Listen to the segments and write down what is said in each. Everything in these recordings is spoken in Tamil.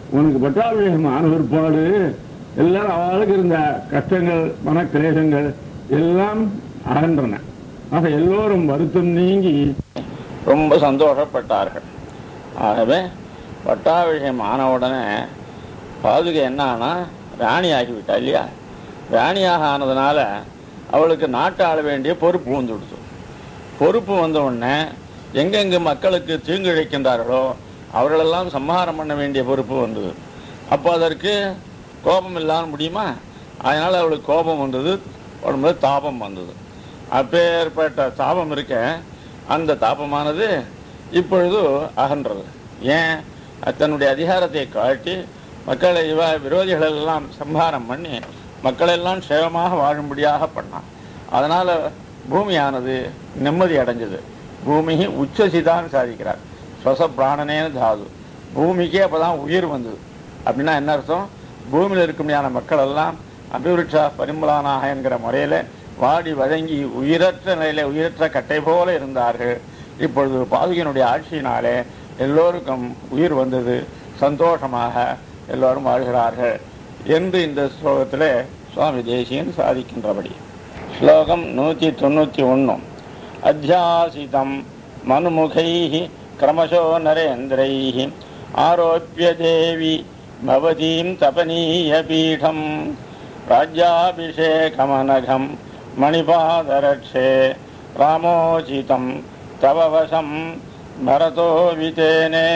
உனக்கு பட்டாபிஷேகம் ஆன பிற்பாடு எல்லாரும் அவளுக்கு இருந்த கஷ்டங்கள் மனக்கிரேசங்கள் எல்லாம் அகன்றன ஆக எல்லோரும் வருத்தம் நீங்கி ரொம்ப சந்தோஷப்பட்டார்கள் ஆகவே பட்டாபிஷேகம் ஆன உடனே பாதுகை என்ன ஆனா ராணி ஆகிவிட்டா இல்லையா ராணியாக ஆனதுனால அவளுக்கு நாட்டை ஆள வேண்டிய பொறுப்பு வந்துடுச்சு பொறுப்பு வந்த உடனே எங்கெங்கு மக்களுக்கு தீங்கு இழைக்கின்றார்களோ அவர்களெல்லாம் சம்ஹாரம் பண்ண வேண்டிய பொறுப்பு வந்தது அப்போ அதற்கு கோபம் இல்லாமல் முடியுமா அதனால அவளுக்கு கோபம் வந்தது உடம்புல தாபம் வந்தது அப்பேற்பட்ட தாபம் இருக்க அந்த தாபமானது இப்பொழுது அகன்றது ஏன் அது தன்னுடைய அதிகாரத்தை காட்டி மக்களை இவ விரோதிகள் எல்லாம் சம்ஹாரம் பண்ணி மக்களெல்லாம் சேவமாக வாழும்படியாக பண்ணான் அதனால பூமியானது நிம்மதி அடைஞ்சது பூமி உச்சசிதான் சாதிக்கிறார் ஸ்வச பிராணனேன தாது பூமிக்கே அப்பதான் உயிர் வந்தது அப்படின்னா என்ன அர்த்தம் பூமியில் இருக்கும்படியான மக்கள் எல்லாம் அபிவிருட்சா பரிமளானாக என்கிற முறையில வாடி வழங்கி உயிரற்ற நிலையில உயிரற்ற கட்டை போல இருந்தார்கள் இப்பொழுது பாதுகையினுடைய ஆட்சியினாலே எல்லோருக்கும் உயிர் வந்தது சந்தோஷமாக எல்லோரும் வாழ்கிறார்கள் என்று இந்த ஸ்லோகத்திலே சுவாமி தேசியன் சாதிக்கின்றபடி ஸ்லோகம் நூற்றி தொண்ணூற்றி ஒன்று அத்தியாசிதம் மனுமுகை கிரமசோ நரேந்திரை ஆரோப்பிய தேவி பவதீம் தபனீய பீடம் ராஜ்யாபிஷேகமனகம் மணிபாதரட்சே ராமோச்சிதம் தவ வசம் பரதோ விதேனே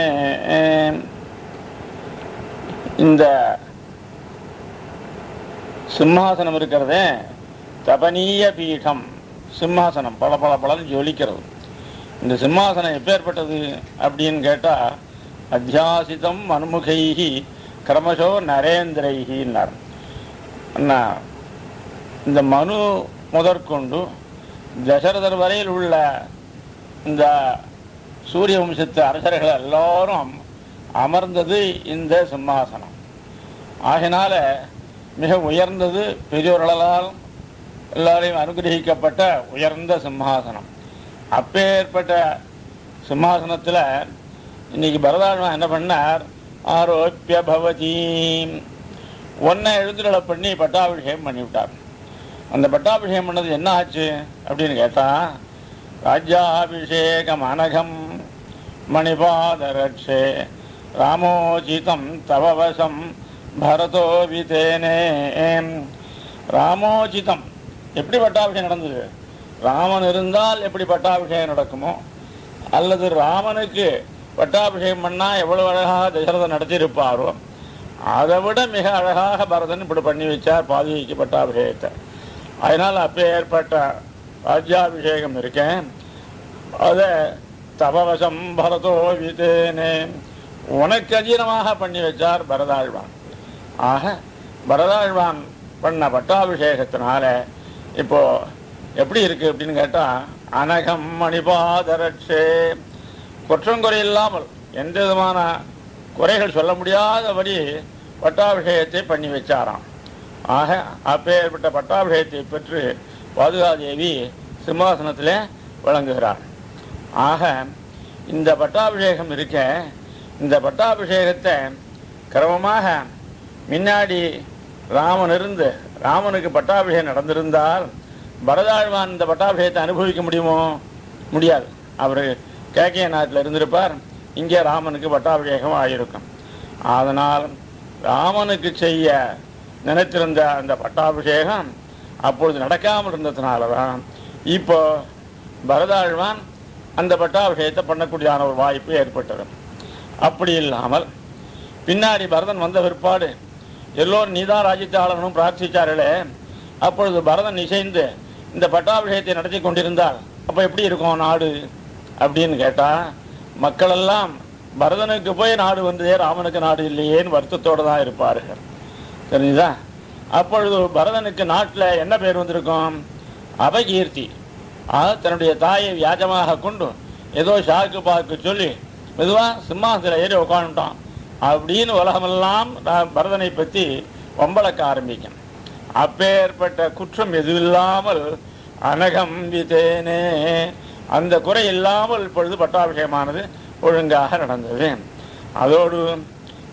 இந்த சிம்மாசனம் இருக்கிறதே தபனீய பீடம் சிம்மாசனம் பல பல பலன்னு ஜொலிக்கிறது இந்த சிம்மாசனம் எப்பேற்பட்டது அப்படின்னு கேட்டா அத்தியாசிதம் மனுமுகைஹி கிரமசோ நரேந்திரைஹின்னார் அண்ணா இந்த மனு முதற்கொண்டு தசரதர் வரையில் உள்ள இந்த சூரிய வம்சத்து அரசர்கள் எல்லாரும் அமர்ந்தது இந்த சிம்மாசனம் ஆகினால மிக உயர்ந்தது பெரியோர்களால் எல்லாரையும் அனுகிரகிக்கப்பட்ட உயர்ந்த சிம்மாசனம் அப்பேற்பட்ட சிம்மாசனத்தில் இன்னைக்கு பரதாழ்வன் என்ன பண்ணார் ஆரோப்பிய பவதீம் ஒன்றை எழுந்துடலை பண்ணி பட்டாபிஷேகம் பண்ணிவிட்டார் அந்த பட்டாபிஷேகம் பண்ணது என்ன ஆச்சு அப்படின்னு கேட்டா ராஜ்யாபிஷேகம் அனகம் மணிபாதரட்சே ராமோஜிதம் தவவசம் பரதோ விதேனே ராமோஜிதம் எப்படி பட்டாபிஷேகம் நடந்தது ராமன் இருந்தால் எப்படி பட்டாபிஷேகம் நடக்குமோ அல்லது ராமனுக்கு பட்டாபிஷேகம் பண்ணா எவ்வளவு அழகாக தசரதன் நடத்தியிருப்பாரோ அதை விட மிக அழகாக பரதன் இப்படி பண்ணி வச்சார் பாதுகைக்கு பட்டாபிஷேகத்தை அதனால் அப்போ ஏற்பட்ட ராஜ்யாபிஷேகம் இருக்கேன் அதை தபவசம் பரதோ விதேனே உனக்கு அதீனமாக பண்ணி வச்சார் பரதாழ்வான் ஆக பரதாழ்வான் பண்ண பட்டாபிஷேகத்தினால இப்போ எப்படி இருக்கு அப்படின்னு கேட்டா அனகம் மணிபாதரட்சே குற்றங்குறை இல்லாமல் எந்த விதமான குறைகள் சொல்ல முடியாதபடி பட்டாபிஷேகத்தை பண்ணி வச்சாராம் ஆக அப்பேற்பட்ட பட்டாபிஷேகத்தை பெற்று பாதுகாதேவி சிம்மாசனத்திலே விளங்குகிறார் ஆக இந்த பட்டாபிஷேகம் இருக்க இந்த பட்டாபிஷேகத்தை கிரமமாக முன்னாடி ராமன் இருந்து ராமனுக்கு பட்டாபிஷேகம் நடந்திருந்தால் பரதாழ்வான் இந்த பட்டாபிஷேகத்தை அனுபவிக்க முடியுமோ முடியாது அவர் கேக்கைய நாட்டில் இருந்திருப்பார் இங்கே ராமனுக்கு பட்டாபிஷேகம் ஆகியிருக்கும் அதனால் ராமனுக்கு செய்ய நினைத்திருந்த அந்த பட்டாபிஷேகம் அப்பொழுது நடக்காமல் இருந்ததுனால தான் இப்போ பரதாழ்வான் அந்த பட்டாபிஷேகத்தை பண்ணக்கூடியதான ஒரு வாய்ப்பு ஏற்பட்டது அப்படி இல்லாமல் பின்னாடி பரதன் வந்த பிற்பாடு எல்லோரும் நீதான் ராஜ்யத்தை ஆளணும் பிரார்த்திச்சார்களே அப்பொழுது பரதன் இசைந்து இந்த பட்டாபிஷேகத்தை நடத்தி கொண்டிருந்தால் அப்போ எப்படி இருக்கும் நாடு அப்படின்னு கேட்டா மக்களெல்லாம் பரதனுக்கு போய் நாடு வந்ததே ராமனுக்கு நாடு இல்லையேன்னு வருத்தத்தோடு தான் இருப்பார்கள் தெரிஞ்சுதா அப்பொழுது பரதனுக்கு நாட்டில் என்ன பேர் வந்திருக்கும் அபகீர்த்தி ஆக தன்னுடைய தாயை வியாஜமாக கொண்டு ஏதோ ஷாக்கு பாக்கு சொல்லி மெதுவா சிம்மாசனத்தில் ஏறி உட்காந்துட்டான் அப்படின்னு உலகமெல்லாம் நான் பரதனை பற்றி வம்பளக்க ஆரம்பிக்கும் அப்பேற்பட்ட குற்றம் எதுவில்லாமல் அனகம் விதேனே அந்த குறை இல்லாமல் இப்பொழுது பட்டாபிஷேகமானது ஒழுங்காக நடந்தது அதோடு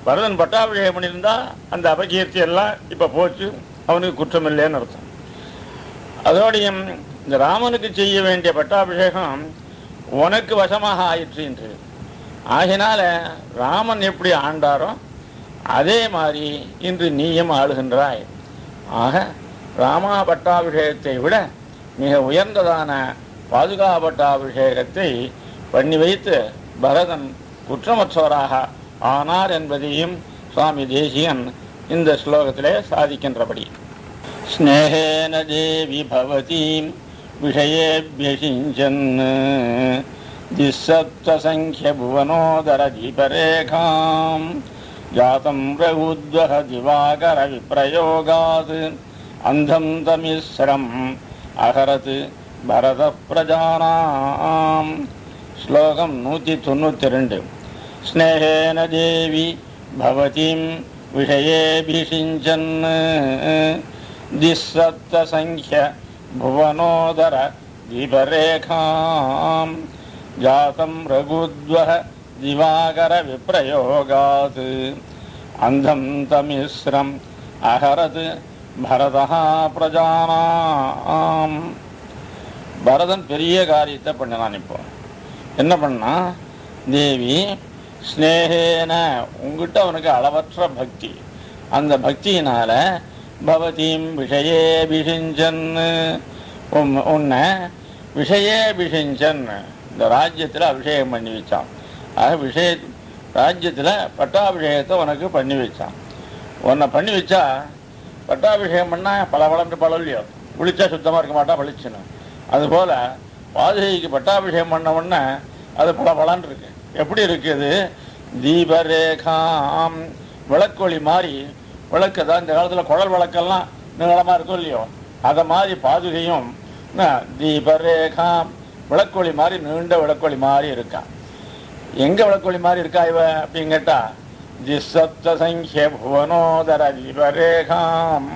பரதன் பட்டாபிஷேகம் பண்ணியிருந்தா அந்த அபகீர்த்தி எல்லாம் இப்ப போச்சு அவனுக்கு குற்றம் இல்லைன்னு அர்த்தம் அதோடையும் இந்த ராமனுக்கு செய்ய வேண்டிய பட்டாபிஷேகம் உனக்கு வசமாக ஆயிற்று என்று ஆகினால ராமன் எப்படி ஆண்டாரோ அதே மாதிரி இன்று நீயும் ஆளுகின்றாய் ஆக ராமா பட்டாபிஷேகத்தை விட மிக உயர்ந்ததான பாதுகா பட்டாபிஷேகத்தை பண்ணி வைத்து பரதன் குற்றமற்றவராக ஆனார் என்பதையும் சுவாமி தேசியன் இந்த ஸ்லோகத்திலே சாதிக்கின்றபடி ஸ்நேகேன தேவி பவதீம் விஷயேபியசிஞ்சன் திசப்தசங்கிய புவனோதர தீபரேகாம் ஜாதம் ரகுத்வக திவாகர விப்ரயோகாத் அந்தம் தமிஸ்ரம் அகரத் பரத பிரஜானாம் ஸ்லோகம் நூற்றி தொண்ணூற்றி ரெண்டு ஸ்னேகேன தேவி பவதிம் விஷயேபிஷிஞ்சன் திசப்தசங்கிய புவனோதர தீபரேகாம் ஜாதம் ரகுத்வஹ திவாகர விப்ரயோகாத் அந்தம் தமிஸ்ரம் அகரத் பரதா பிரஜானாம் பரதன் பெரிய காரியத்தை பண்ணினான் இப்போ என்ன பண்ணா தேவி ஸ்னேகேன உங்ககிட்ட அவனுக்கு அளவற்ற பக்தி அந்த பக்தியினால பவதீம் விஷயேபிஷிஞ்சன் உன்னை விஷயேபிஷிஞ்சன் இந்த ராஜ்யத்தில் அபிஷேகம் பண்ணி வச்சான் ஆக விஷய ராஜ்யத்தில் பட்டாபிஷேகத்தை உனக்கு பண்ணி வச்சான் உன்னை பண்ணி வச்சா பட்டாபிஷேகம் பண்ணா பல வளர்ந்து பல இல்லையோ குளிச்சா சுத்தமாக இருக்க மாட்டா பளிச்சுன்னு அதுபோல் பாதுகைக்கு பட்டாபிஷேகம் பண்ண உடனே அது பல பலன் இருக்கு எப்படி இருக்குது தீபரேகாம் விளக்கொளி மாதிரி விளக்கு தான் இந்த காலத்தில் குழல் விளக்கெல்லாம் நீளமாக இருக்கும் இல்லையோ அதை மாதிரி பாதுகையும் என்ன, தீபரேகாம் விளக்கொளி மாதிரி நீண்ட விளக்கொளி மாதிரி இருக்கான் எங்க விளக்கொளி மாதிரி இருக்கா இவ அப்படின்னு கேட்டா திசப்த சங்கிய புவனோதர தீபரேகாம்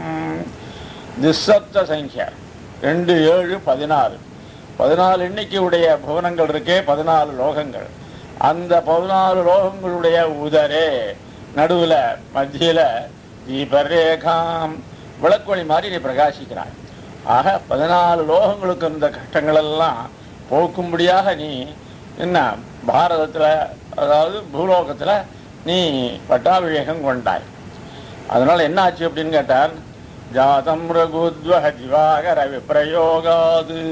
திசப்த சங்கியா ரெண்டு ஏழு பதினாறு பதினாலு எண்ணிக்கையுடைய புவனங்கள் இருக்கே பதினாலு லோகங்கள் அந்த பதினாலு லோகங்களுடைய உதரே நடுவுல மத்தியில தீபரேகாம் விளக்கொளி மாதிரி நீ பிரகாசிக்கிறாய் ஆக பதினாலு லோகங்களுக்கு இருந்த கஷ்டங்கள் எல்லாம் போக்கும்படியாக நீ என்ன பாரதத்துல அதாவது பூலோகத்துல நீ பட்டாபிஷேகம் கொண்டாய் அதனால என்ன ஆச்சு அப்படின்னு கேட்டால் ஜாதம் ரகுத்வஹ திவாகர விப்ரயோகாது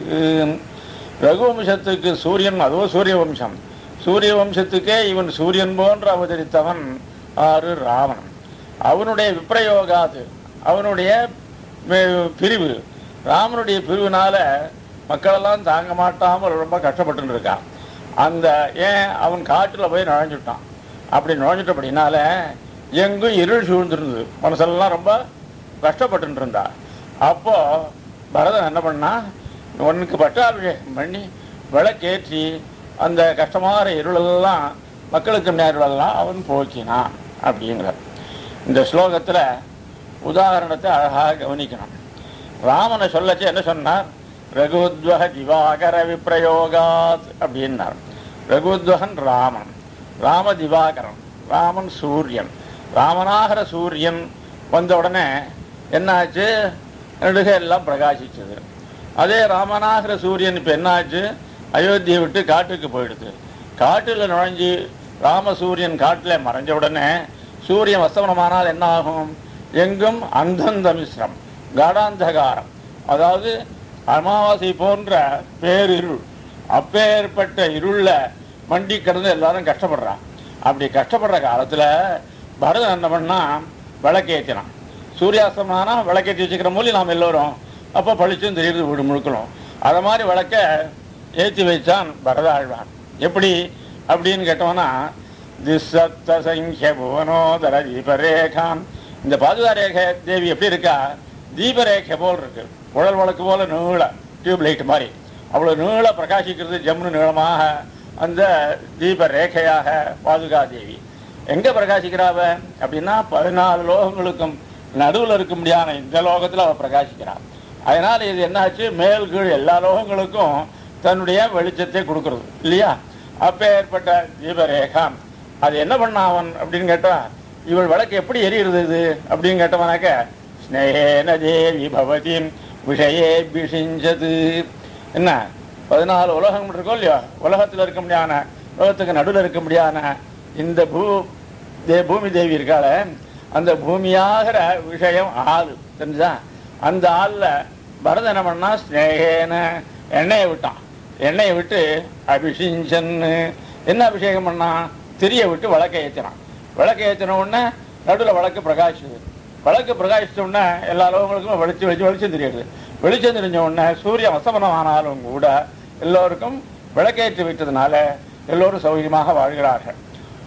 ரகுவம்சத்துக்கு சூரியன் அதுவும் சூரிய வம்சம் சூரிய வம்சத்துக்கே இவன் சூரியன் போன்று அவதரித்தவன் ஆறு ராவணன் அவனுடைய விப்ரயோகாது அவனுடைய மே- பிரிவு ராமனுடைய பிரிவினால மக்களெல்லாம் தாங்க மாட்டாமல் ரொம்ப கஷ்டப்பட்டு இருக்கான் அந்த ஏன் அவன் காட்டுல போய் நுழைஞ்சுட்டான் அப்படி நுழைஞ்சிட்டபடினால எங்கும் இருள் சூழ்ந்திருந்தது மனசெல்லாம் ரொம்ப கஷ்டப்பட்டு இருந்தா அப்போ பரதன் என்ன பண்ணா உனக்கு பட்டாபிஷேகம் பண்ணி விளக்கேற்றி அந்த கஷ்டமான இருளெல்லாம் மக்களுக்கு நேருளெல்லாம் அவன் போக்கினான் அப்படிங்கிறார் இந்த ஸ்லோகத்துல உதாரணத்தை அழகாக கவனிக்கணும் ராமனை சொல்லச்சு என்ன சொன்னார் ரகுத்வக திவாகர விப்ரயோகாத் அப்படின்னார் ரகுத்வகன் ராமன் ராம திவாகரன் ராமன் சூரியன் ராமனாகிற சூரியன் வந்த உடனே என்னாச்சு நடுக எல்லாம் பிரகாசிச்சது அதே ராமனாகிற சூரியன் இப்ப என்னாச்சு அயோத்தியை விட்டு காட்டுக்கு போயிடுது காட்டுல நுழைஞ்சு ராமசூரியன் காட்டுல மறைஞ்ச உடனே சூரியன் வஸ்தவனமானால் என்ன ஆகும் எங்கும் அந்தந்த மிஸ்ரம் காடாந்தகாரம் அதாவது அமாவாசை போன்ற பேரிருள் அப்பேற்பட்ட இருள்ல மண்டி கிடந்து எல்லாரும் கஷ்டப்படுறான் அப்படி கஷ்டப்படுற காலத்துல பரதன் என்ன பண்ணா விளக்கேற்றினான் சூரியாஸ்தமானா விளக்கேற்றி வச்சுக்கிற மூலி நாம் எல்லோரும் அப்போ பளிச்சும் தெரியுது வீடு முழுக்கணும் அதை மாதிரி விளக்க ஏற்றி வைச்சான் பரதாழ்வான் எப்படி அப்படின்னு கேட்டோம்னா திசத்த சங்கிய புவனோதர தீபரேகாம் இந்த பாதுகா ரேகை தேவி எப்படி இருக்கா தீபரேகை போல் இருக்கு குழல் வழக்கு போல நீள டியூப் லைட் மாதிரி அவ்வளவு நீள பிரகாசிக்கிறது ஜம்னு நீளமாக அந்த தீப ரேகையாக பாதுகா தேவி எங்க பிரகாசிக்கிறாவ அப்படின்னா பதினாலு லோகங்களுக்கும் நடுவில் இருக்க முடியாத இந்த லோகத்துல அவ பிரகாசிக்கிறாள் அதனால இது என்னாச்சு மேல் கீழ் எல்லா லோகங்களுக்கும் தன்னுடைய வெளிச்சத்தை கொடுக்கிறது இல்லையா அப்பேற்பட்ட தீபரேகாம் அது என்ன பண்ணா அவன் அப்படின்னு கேட்டா இவள் விளக்கு எப்படி எரியுறது இது அப்படின்னு கேட்டவனாக்க ஸ்னேகேன தேவி பவதி விஷயே பிஷிஞ்சது என்ன பதினாலு உலகம் இருக்கோ இல்லையோ உலகத்தில் இருக்க முடியாத உலகத்துக்கு நடுவில் இருக்க முடியாத இந்த பூ தே பூமி தேவி இருக்காள அந்த பூமியாகிற விஷயம் ஆள் தெரிஞ்சா அந்த ஆள்ல பரதன் என்ன பண்ணா ஸ்னேகேன எண்ணெயை விட்டான் எண்ணெயை விட்டு அபிஷிஞ்சன்னு என்ன அபிஷேகம் பண்ணான் திரிய விட்டு விளக்கை ஏற்றினான் விளக்கை ஏற்றின உடனே நடுவில் விளக்கு பிரகாசிச்சது விளக்கு பிரகாசித்த உடனே எல்லா லோகங்களுக்கும் வெளிச்சு வெளிச்சு வெளிச்சம் தெரியுது வெளிச்சம் தெரிஞ்ச உடனே சூரியன் அஸ்தமனம் ஆனாலும் கூட எல்லோருக்கும் விளக்கேற்றி விட்டதுனால எல்லோரும் சௌகரியமாக வாழ்கிறார்கள்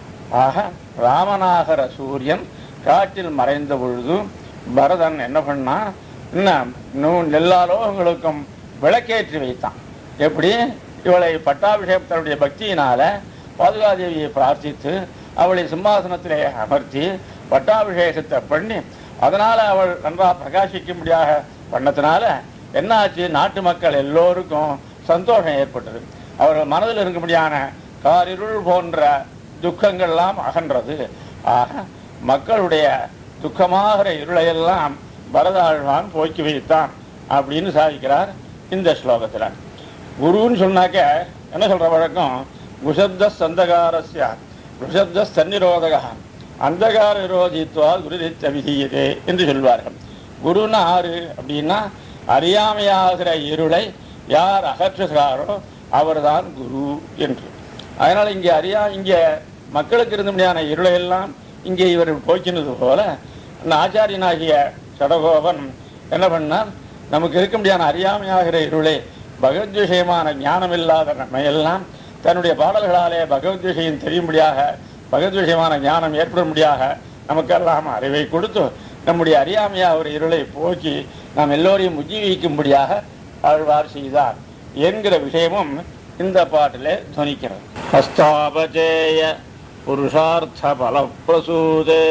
ஆக ராமநாகர சூரியன் காற்றில் மறைந்த பொழுது பரதன் என்ன பண்ணா இன்னும் இன்னும் எல்லா லோகங்களுக்கும் விளக்கேற்றி வைத்தான் எப்படி இவளை பட்டாபிஷேகம் தன்னுடைய பக்தியினால பாதுகாதேவியை பிரார்த்தித்து அவளை சிம்மாசனத்திலே அமர்த்தி பட்டாபிஷேகத்தை பண்ணி அதனால அவள் நன்றாக பிரகாசிக்கும்படியாக பண்ணத்தினால என்னாச்சு நாட்டு மக்கள் எல்லோருக்கும் சந்தோஷம் ஏற்பட்டது அவர்கள் மனதில் இருக்கும்படியான காரிருள் போன்ற துக்கங்கள்லாம் அகன்றது ஆக மக்களுடைய துக்கமாகிற இருளையெல்லாம் பரதாழ்வான் போக்கி வைத்தான் அப்படின்னு சாதிக்கிறார் இந்த ஸ்லோகத்துல குருன்னு சொன்னாக்க என்ன சொல்ற வழக்கம் குஷப்த சந்தகாரஸ்ய குஷப்த சந்நிரோதக அந்தகார விரோதித்வா குரு விதீயதே என்று சொல்வார்கள் குருன்னா ஆறு அப்படின்னா அறியாமையாகிற இருளை யார் அகற்றுகிறாரோ அவர்தான் குரு என்று அதனால இங்கே அறியா இங்கே மக்களுக்கு இருந்தபடியான இருளை எல்லாம் இங்கே இவர் போக்கினது போல அந்த ஆச்சாரியனாகிய சடகோபன் என்ன பண்ணார் நமக்கு இருக்க முடியாத அறியாமையாகிற இருளை பகவத் விஷயமான ஞானம் இல்லாத நம்மையெல்லாம் தன்னுடைய பாடல்களாலே பகவத் விஷயம் தெரியும்படியாக பகவத் விஷயமான ஞானம் ஏற்படும்படியாக நமக்கெல்லாம் அறிவை கொடுத்து நம்முடைய அறியாமையா ஒரு இருளை போக்கி நாம் எல்லோரையும் உஜ்ஜீவிக்கும்படியாக ஆழ்வார் செய்தார் என்கிற விஷயமும் இந்த பாட்டிலே துணிக்கிறது ஹஸ்தாபச்சேய புருஷார்த்த பலப்பிரசூதே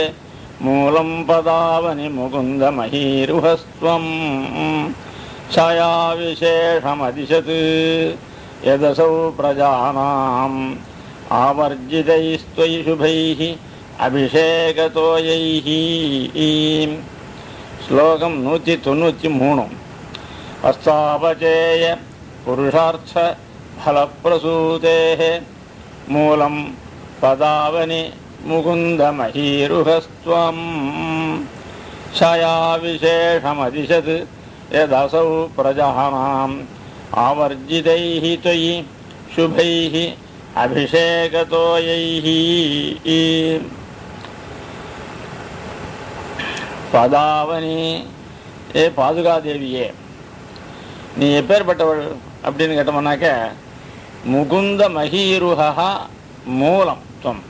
மூலம் பதாவனி முகுந்த மகீருஹஸ்துவம் छाया विशेषमदिशत् यदसौ प्रजानाम् आवर्जितैस्त्वयि शुभैः अभिषेकतोयैः श्लोकं नूति தொண்ணூற்றி மூணு हस्तापचेय पुरुषार्थ फलप्रसूतेः मूलं पदावनि मुकुन्दमहीरुहस्त्वम् छाया विशेषमदिशत् यदसौ प्रजानाम् आवर्जितैः त्वयि शुभैः अभिषेकतोयैः பதாவனி ஏ பாதுகாதேவியே நீ எப்பேற்பட்டவள் அப்படின்னு கேட்டோம்னாக்க முகுந்த மகீருகா மூலம் துவம்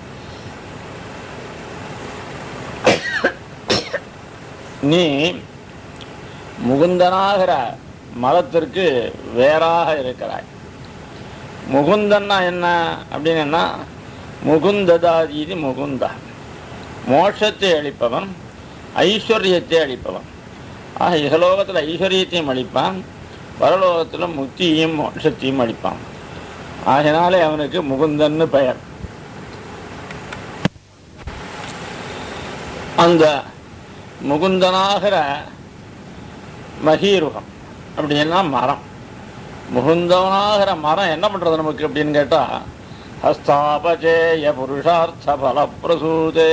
நீ முகுந்தனாகிற மதத்திற்கு வேறாக இருக்கிறாய் முகுந்தன்னா என்ன அப்படின்னா முகுந்ததாதீதி முகுந்த மோட்சத்தை அளிப்பவன் ஐஸ்வர்யத்தை அளிப்பவன் ஆக இகலோகத்தில் ஐஸ்வர்யத்தையும் அளிப்பான் பரலோகத்தில் முக்தியையும் மோட்சத்தையும் அளிப்பான் ஆகினாலே அவனுக்கு முகுந்தன்னு பெயர் அந்த முகுந்தனாகிற மகீருகம் அப்படின்னா மரம் முகுந்தவனாகிற மரம் என்ன பண்றது நமக்கு அப்படின்னு கேட்டா ஹஸ்தாபச்சேய புருஷார்த்த பலப்பிரசூதே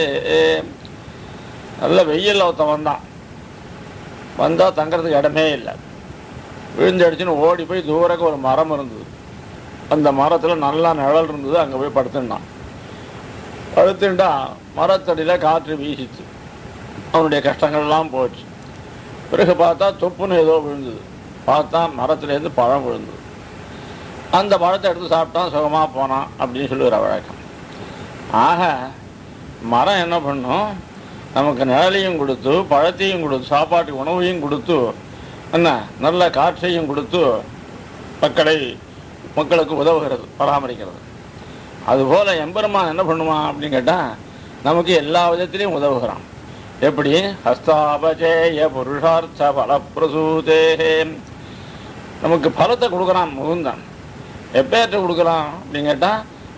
நல்ல வெயில் ஒருத்தன் வந்தான் வந்தா தங்கறதுக்கு இடமே இல்லை விழுந்து அடிச்சுன்னு ஓடி போய் தூரக்கு ஒரு மரம் இருந்தது அந்த மரத்துல நல்லா நிழல் இருந்தது அங்க போய் படுத்துட்டான் படுத்துட்டா மரத்தடியில காற்று வீசிச்சு அவனுடைய கஷ்டங்கள்லாம் போச்சு பிறகு பார்த்தா தொப்புன்னு ஏதோ விழுந்தது பார்த்தா மரத்துலேருந்து பழம் விழுந்தது அந்த பழத்தை எடுத்து சாப்பிட்டான் சுகமாக போனான் அப்படின்னு சொல்லுகிற வழக்கம் ஆக மரம் என்ன பண்ணும் நமக்கு நிழலையும் கொடுத்து பழத்தையும் கொடுத்து சாப்பாட்டுக்கு உணவையும் கொடுத்து என்ன நல்ல காற்றையும் கொடுத்து மக்களை மக்களுக்கு உதவுகிறது பராமரிக்கிறது அதுபோல எம்பெருமான் என்ன பண்ணுவான் அப்படின்னு கேட்டால் நமக்கு எல்லா விதத்திலையும் உதவுகிறான் எப்படி ஹஸ்தாபஜேய புருஷார்த்த பலப்பிரசூதே நமக்கு பலத்தை கொடுக்குறான் முகுந்தன் எப்பேற்ற கொடுக்குறான் அப்படின்னு கேட்டால்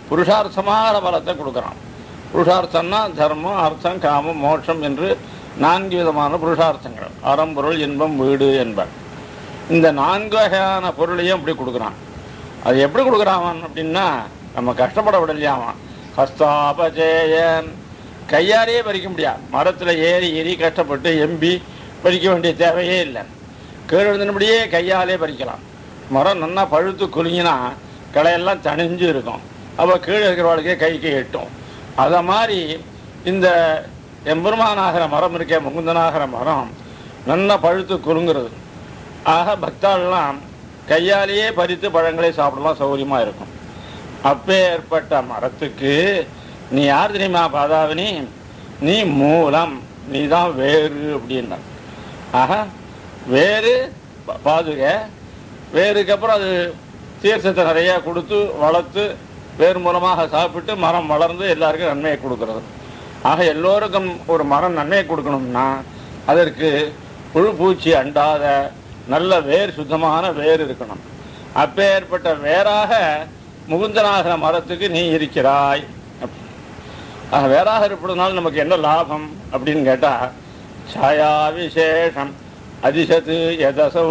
புருஷார்த்தமான பலத்தை கொடுக்குறான் புருஷார்த்தம்னா தர்மம் அர்த்தம் காமம் மோட்சம் என்று நான்கு விதமான புருஷார்த்தங்கள் அறம்பொருள் இன்பம் வீடு என்பர் இந்த நான்கு வகையான பொருளையும் இப்படி கொடுக்குறான் அது எப்படி கொடுக்குறான் அப்படின்னா நம்ம கஷ்டப்பட விடலையாவான் ஹஸ்தாபஜேயன் கையாலேயே பறிக்க முடியாது மரத்தில் ஏறி ஏறி கஷ்டப்பட்டு எம்பி பறிக்க வேண்டிய தேவையே இல்லை கீழே விழுந்தபடியே கையாலே பறிக்கலாம் மரம் நல்லா பழுத்து குலுங்கினா களையெல்லாம் தணிஞ்சு இருக்கும் அப்போ கீழே இருக்கிறவளுக்கே கைக்கு எட்டும் அதை மாதிரி இந்த எம்பெருமானாகிற மரம் இருக்கே முகுந்தனாகிற மரம் நல்லா பழுத்து குலுங்குறது ஆக பக்தாள்லாம் கையாலேயே பறித்து பழங்களை சாப்பிடலாம் சௌகரியமாக இருக்கும் அப்பேற்பட்ட மரத்துக்கு நீ யார் தெரியுமா பாதாவினி நீ மூலம் நீ தான் வேறு அப்படின்னா ஆக வேறு பா- பாதுகை வேருக்கு அப்புறம் அது தீர்த்தத்தை நிறையா கொடுத்து வளர்த்து வேர் மூலமாக சாப்பிட்டு மரம் வளர்ந்து எல்லாருக்கும் நன்மையை கொடுக்கிறது ஆக எல்லோருக்கும் ஒரு மரம் நன்மையை கொடுக்கணும்னா அதற்கு புழு பூச்சி அண்டாத நல்ல வேர் சுத்தமான வேர் இருக்கணும் அப்பேற்பட்ட வேறாக முகுந்தனாகிற மரத்துக்கு நீ இருக்கிறாய் ஆக வேறாக இருப்பதனால நமக்கு என்ன லாபம் அப்படின்னு கேட்டா சாயா விசேஷம் அதிசத்து எதசௌ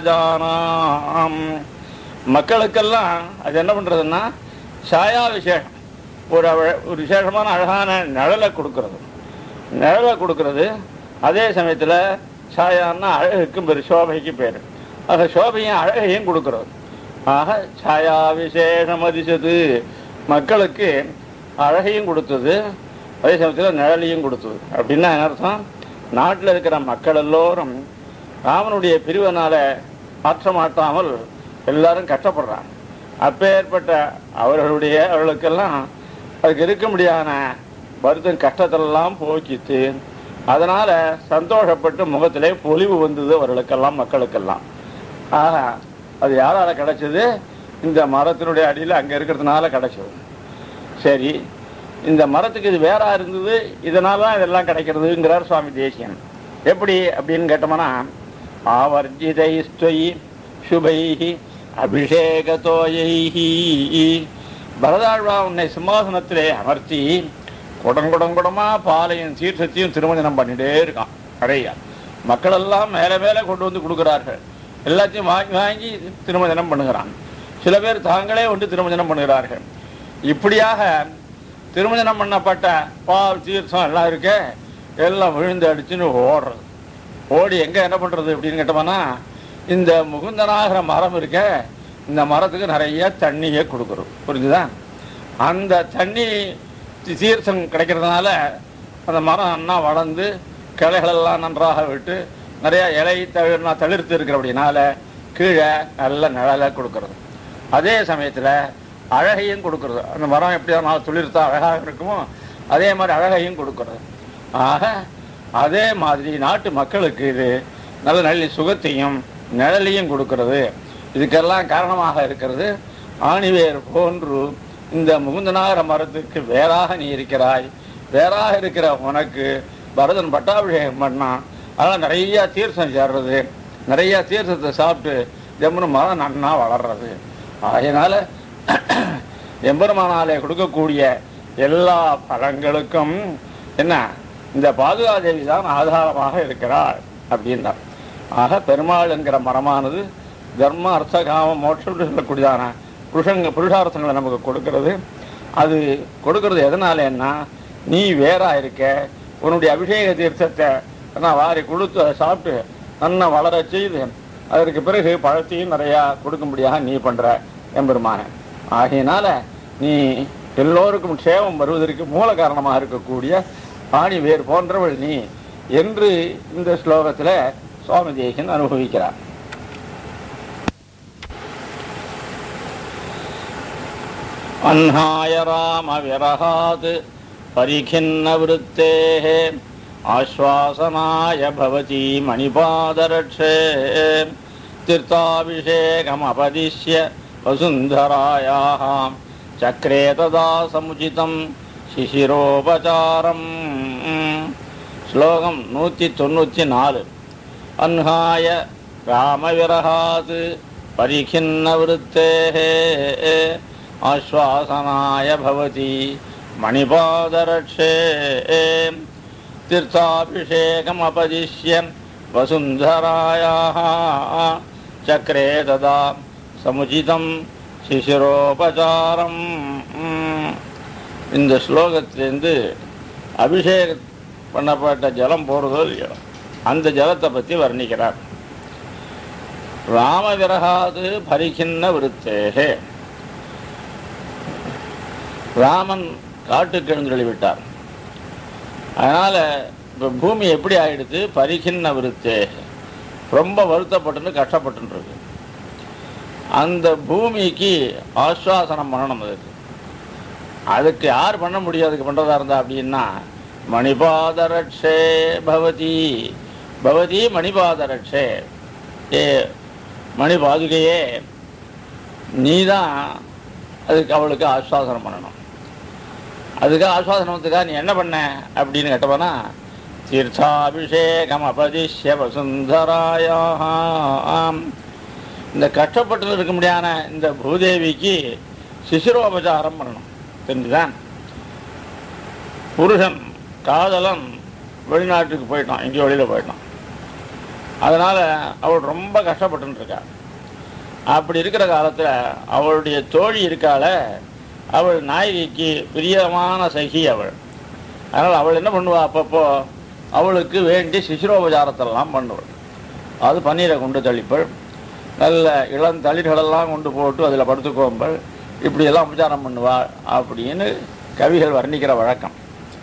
பிரஜானாம் மக்களுக்கெல்லாம் அது என்ன பண்றதுன்னா சாயா விசேஷம் ஒரு அவ- ஒரு விசேஷமான அழகான நிழலை கொடுக்கறது நிழலை கொடுக்கறது அதே சமயத்தில் சாயான்னா அழகுக்கும் பெரு சோபைக்கு பேர் ஆக சோபையும் அழகையும் கொடுக்கறது ஆக சாயா விசேஷம் அதிசது மக்களுக்கு அழகையும் கொடுத்தது அதே சமயத்தில் நிழலையும் கொடுத்தது அப்படின்னா என்ன அர்த்தம் நாட்டில் இருக்கிற மக்கள் எல்லோரும் ராமனுடைய பிரிவினால மாற்ற மாட்டாமல் எல்லாரும் கஷ்டப்படுறாங்க அப்பேற்பட்ட அவர்களுடைய அவர்களுக்கெல்லாம் அதுக்கு இருக்க முடியாத வருத்தம் கஷ்டத்தெல்லாம் போக்கித்து அதனால சந்தோஷப்பட்டு முகத்திலே பொலிவு வந்தது அவர்களுக்கெல்லாம் மக்களுக்கெல்லாம் ஆக அது யாரால கிடைச்சது இந்த மரத்தினுடைய அடியில் அங்கே இருக்கிறதுனால கிடைச்சது சரி இந்த மரத்துக்கு இது வேறா இருந்தது இதனால தான் இதெல்லாம் கிடைக்கிறதுங்கிறார் சுவாமி தேசியன் எப்படி அப்படின்னு கேட்டோம்னா ஆவர்ஜிதை ஸ்வயி சுபைஹி அபிஷேகத்தோயைஹி பரதாழ்வா உன்னை சிம்மாசனத்திலே அமர்த்தி குடம் குடம் குடமா பாலையும் தீர்த்தத்தையும் திருமணம் பண்ணிட்டே இருக்கான் நிறைய மக்கள் எல்லாம் மேல மேல கொண்டு வந்து கொடுக்கிறார்கள் எல்லாத்தையும் வாங்கி வாங்கி திருமணம் பண்ணுகிறான் சில பேர் தாங்களே வந்து திருமணம் பண்ணுகிறார்கள் இப்படியாக திருமணம் பண்ணப்பட்ட பால் தீர்த்தம் எல்லாம் இருக்க எல்லாம் விழுந்து அடிச்சுன்னு ஓடுறது ஓடி எங்க என்ன பண்றது அப்படின்னு கேட்டோம்னா இந்த முகுந்தனாகிற மரம் இருக்க இந்த மரத்துக்கு நிறைய தண்ணியை கொடுக்குறோம் புரிஞ்சுதா அந்த தண்ணி தி- தீர்த்தம் கிடைக்கிறதுனால அந்த மரம் நன்னா வளர்ந்து கிளைகளெல்லாம் நன்றாக விட்டு நிறைய இலை தவிர தளிர்த்து இருக்கிறபடினால கீழே நல்ல நிழலை கொடுக்கறது அதே சமயத்தில் அழகையும் கொடுக்கறது அந்த மரம் எப்படி நாள் துளிர்த்தா அழகாக இருக்குமோ அதே மாதிரி அழகையும் கொடுக்கறது ஆக அதே மாதிரி நாட்டு மக்களுக்கு இது நல்ல நல்ல சுகத்தையும் நிழலையும் கொடுக்கிறது இதுக்கெல்லாம் காரணமாக இருக்கிறது ஆணிவேர் போன்று இந்த முகுந்தனாகர மரத்துக்கு வேறாக நீ இருக்கிறாய் வேறாக இருக்கிற உனக்கு பரதன் பட்டாபிஷேகம் பண்ணான் அதெல்லாம் நிறைய தீர்த்தம் சேர்றது நிறைய தீர்த்தத்தை சாப்பிட்டு ஜம்முன்னு மரம் நன்னா வளர்றது அதனால எம்பெருமானாலே கொடுக்கக்கூடிய எல்லா பழங்களுக்கும் என்ன இந்த பாதுகாதேவி தான் ஆதாரமாக இருக்கிறார் அப்படின்றார் ஆக பெருமாள் என்கிற மரமானது தர்ம அர்த்த காம மோட்சம் என்று சொல்லக்கூடியதான புருஷங்க புருஷார்த்தங்களை நமக்கு கொடுக்கிறது அது கொடுக்கிறது எதனாலன்னா நீ வேறா இருக்க உன்னுடைய அபிஷேக தீர்த்தத்தை நான் வாரி கொடுத்து அதை சாப்பிட்டு நல்லா வளர செய்து அதற்கு பிறகு பழத்தையும் நிறையா கொடுக்கும்படியாக நீ பண்ற எம்பெருமான ஆகையினால நீ எல்லோருக்கும் க்ஷேமம் வருவதற்கு மூல காரணமாக இருக்கக்கூடிய ஆணி வேர் போன்றவள் நீ என்று இந்த ஸ்லோகத்துல சுவாமி தேசன் அனுபவிக்கிறார் அன்னாய ராம விரகாத் பரிகின்ன விருத்தேः ஆஸ்வாசனாய பவதி மணிபாதரட்சே तीर्थाभिषेकमपदिश्य वसुन्धरायाः चक्रे तदा समुचितं शिशिरोपचारम् ஸ்லோகம் நூற்றி தொண்ணூற்றி நாலு அன்ஹாய ராமவிரகாத் பரிகின்ன விருத்தேः ஆஸ்வாசனாய பவதி மணிபாதரட்சே தீர்த்தாபிஷேகம் அபதிஷ்ய வசுந்தராயாக சக்கரே ததா சமுச்சிதம் சிசிரோபசாரம் ம். இந்த ஸ்லோகத்திலேருந்து அபிஷேகம் பண்ணப்பட்ட ஜலம் போறதோ இல்லையோ அந்த ஜலத்தை பற்றி வர்ணிக்கிறார் ராமவிரகாது பரிகின்ன விருத்தேகே ராமன் காட்டுக்கு எழுந்தருளி விட்டார் அதனால இப்போ பூமி எப்படி ஆயிடுது பரிகின்ன விருத்தே ரொம்ப வருத்தப்பட்டு கஷ்டப்பட்டு இருக்கு அந்த பூமிக்கு ஆஸ்வாசனம் பண்ணணும் அதுக்கு அதுக்கு யார் பண்ண முடியும் அதுக்கு பண்றதா இருந்தா அப்படின்னா மணிபாதரட்சே பவதி பவதி மணிபாதரட்சே ஏ மணிபாதுகையே நீதான் அதுக்கு அவளுக்கு ஆஸ்வாசனம் பண்ணணும் அதுக்கு ஆஸ்வாசனத்துக்காக நீ என்ன பண்ண அப்படின்னு கேட்டவனா தீர்த்தாபிஷேகம் அபதிஷ்ய வசுந்தராயாம் இந்த கஷ்டப்பட்டு இருக்க முடியாத இந்த பூதேவிக்கு சிசிரோபச்சாரம் பண்ணணும் தெரிஞ்சுதான் புருஷன் காதலன் வெளிநாட்டுக்கு போயிட்டான் எங்கேயோ வெளியில போயிட்டான் அதனால அவள் ரொம்ப கஷ்டப்பட்டு இருக்கா அப்படி இருக்கிற காலத்துல அவளுடைய தோழி இருக்காள அவள் நாயகிக்கு பிரியமான சகி அவள் அதனால் அவள் என்ன பண்ணுவா அப்பப்போ அவளுக்கு வேண்டி சிசிரோபச்சாரத்தெல்லாம் பண்ணுவள் அது பன்னீரை கொண்டு தெளிப்பள் நல்ல இளம் தளிர்களெல்லாம் கொண்டு போட்டு அதில் படுத்துக்கோம்பள் இப்படியெல்லாம் உபச்சாரம் பண்ணுவாள் அப்படின்னு கவிகள் வர்ணிக்கிற வழக்கம்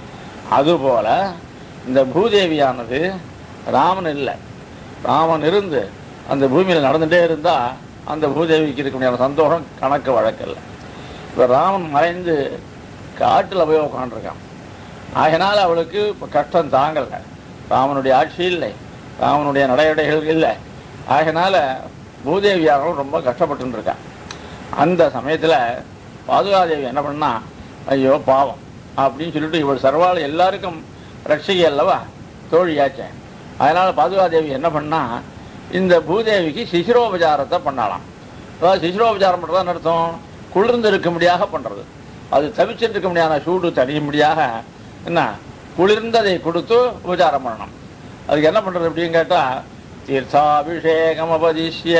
அதுபோல இந்த பூதேவியானது ராமன் இல்லை ராமன் இருந்து அந்த பூமியில் நடந்துட்டே இருந்தா அந்த பூதேவிக்கு இருக்க முடியாத சந்தோஷம் கணக்கு வழக்கில்லை இப்போ ராமன் மறைந்து காட்டில் போய் உட்காந்துருக்கான் ஆகினால் அவளுக்கு இப்போ கஷ்டம் தாங்கலை ராமனுடைய ஆட்சி இல்லை ராமனுடைய நடையடைகள் இல்லை ஆகினால பூதேவியாகவும் ரொம்ப கஷ்டப்பட்டு இருக்கான் அந்த சமயத்தில் பாதுகாதேவி என்ன பண்ணா ஐயோ பாவம் அப்படின்னு சொல்லிட்டு இவள் சர்வாள் எல்லாருக்கும் ரட்சிகை அல்லவா தோழியாச்சேன் அதனால பாதுகாதேவி என்ன பண்ணா இந்த பூதேவிக்கு சிசிரோபச்சாரத்தை பண்ணலாம் அதாவது சிசிரோபச்சாரம் பண்ணுறதா அர்த்தம் குளிர்ந்து இருக்கும்படியாக பண்ணுறது அது தவிச்சிட்டு இருக்க முடியாத சூடு தணியும்படியாக என்ன குளிர்ந்ததை கொடுத்து உபச்சாரம் பண்ணணும் அதுக்கு என்ன பண்ணுறது அப்படின்னு கேட்டால் தீர்த்தாபிஷேகம் அபதிஷ்ய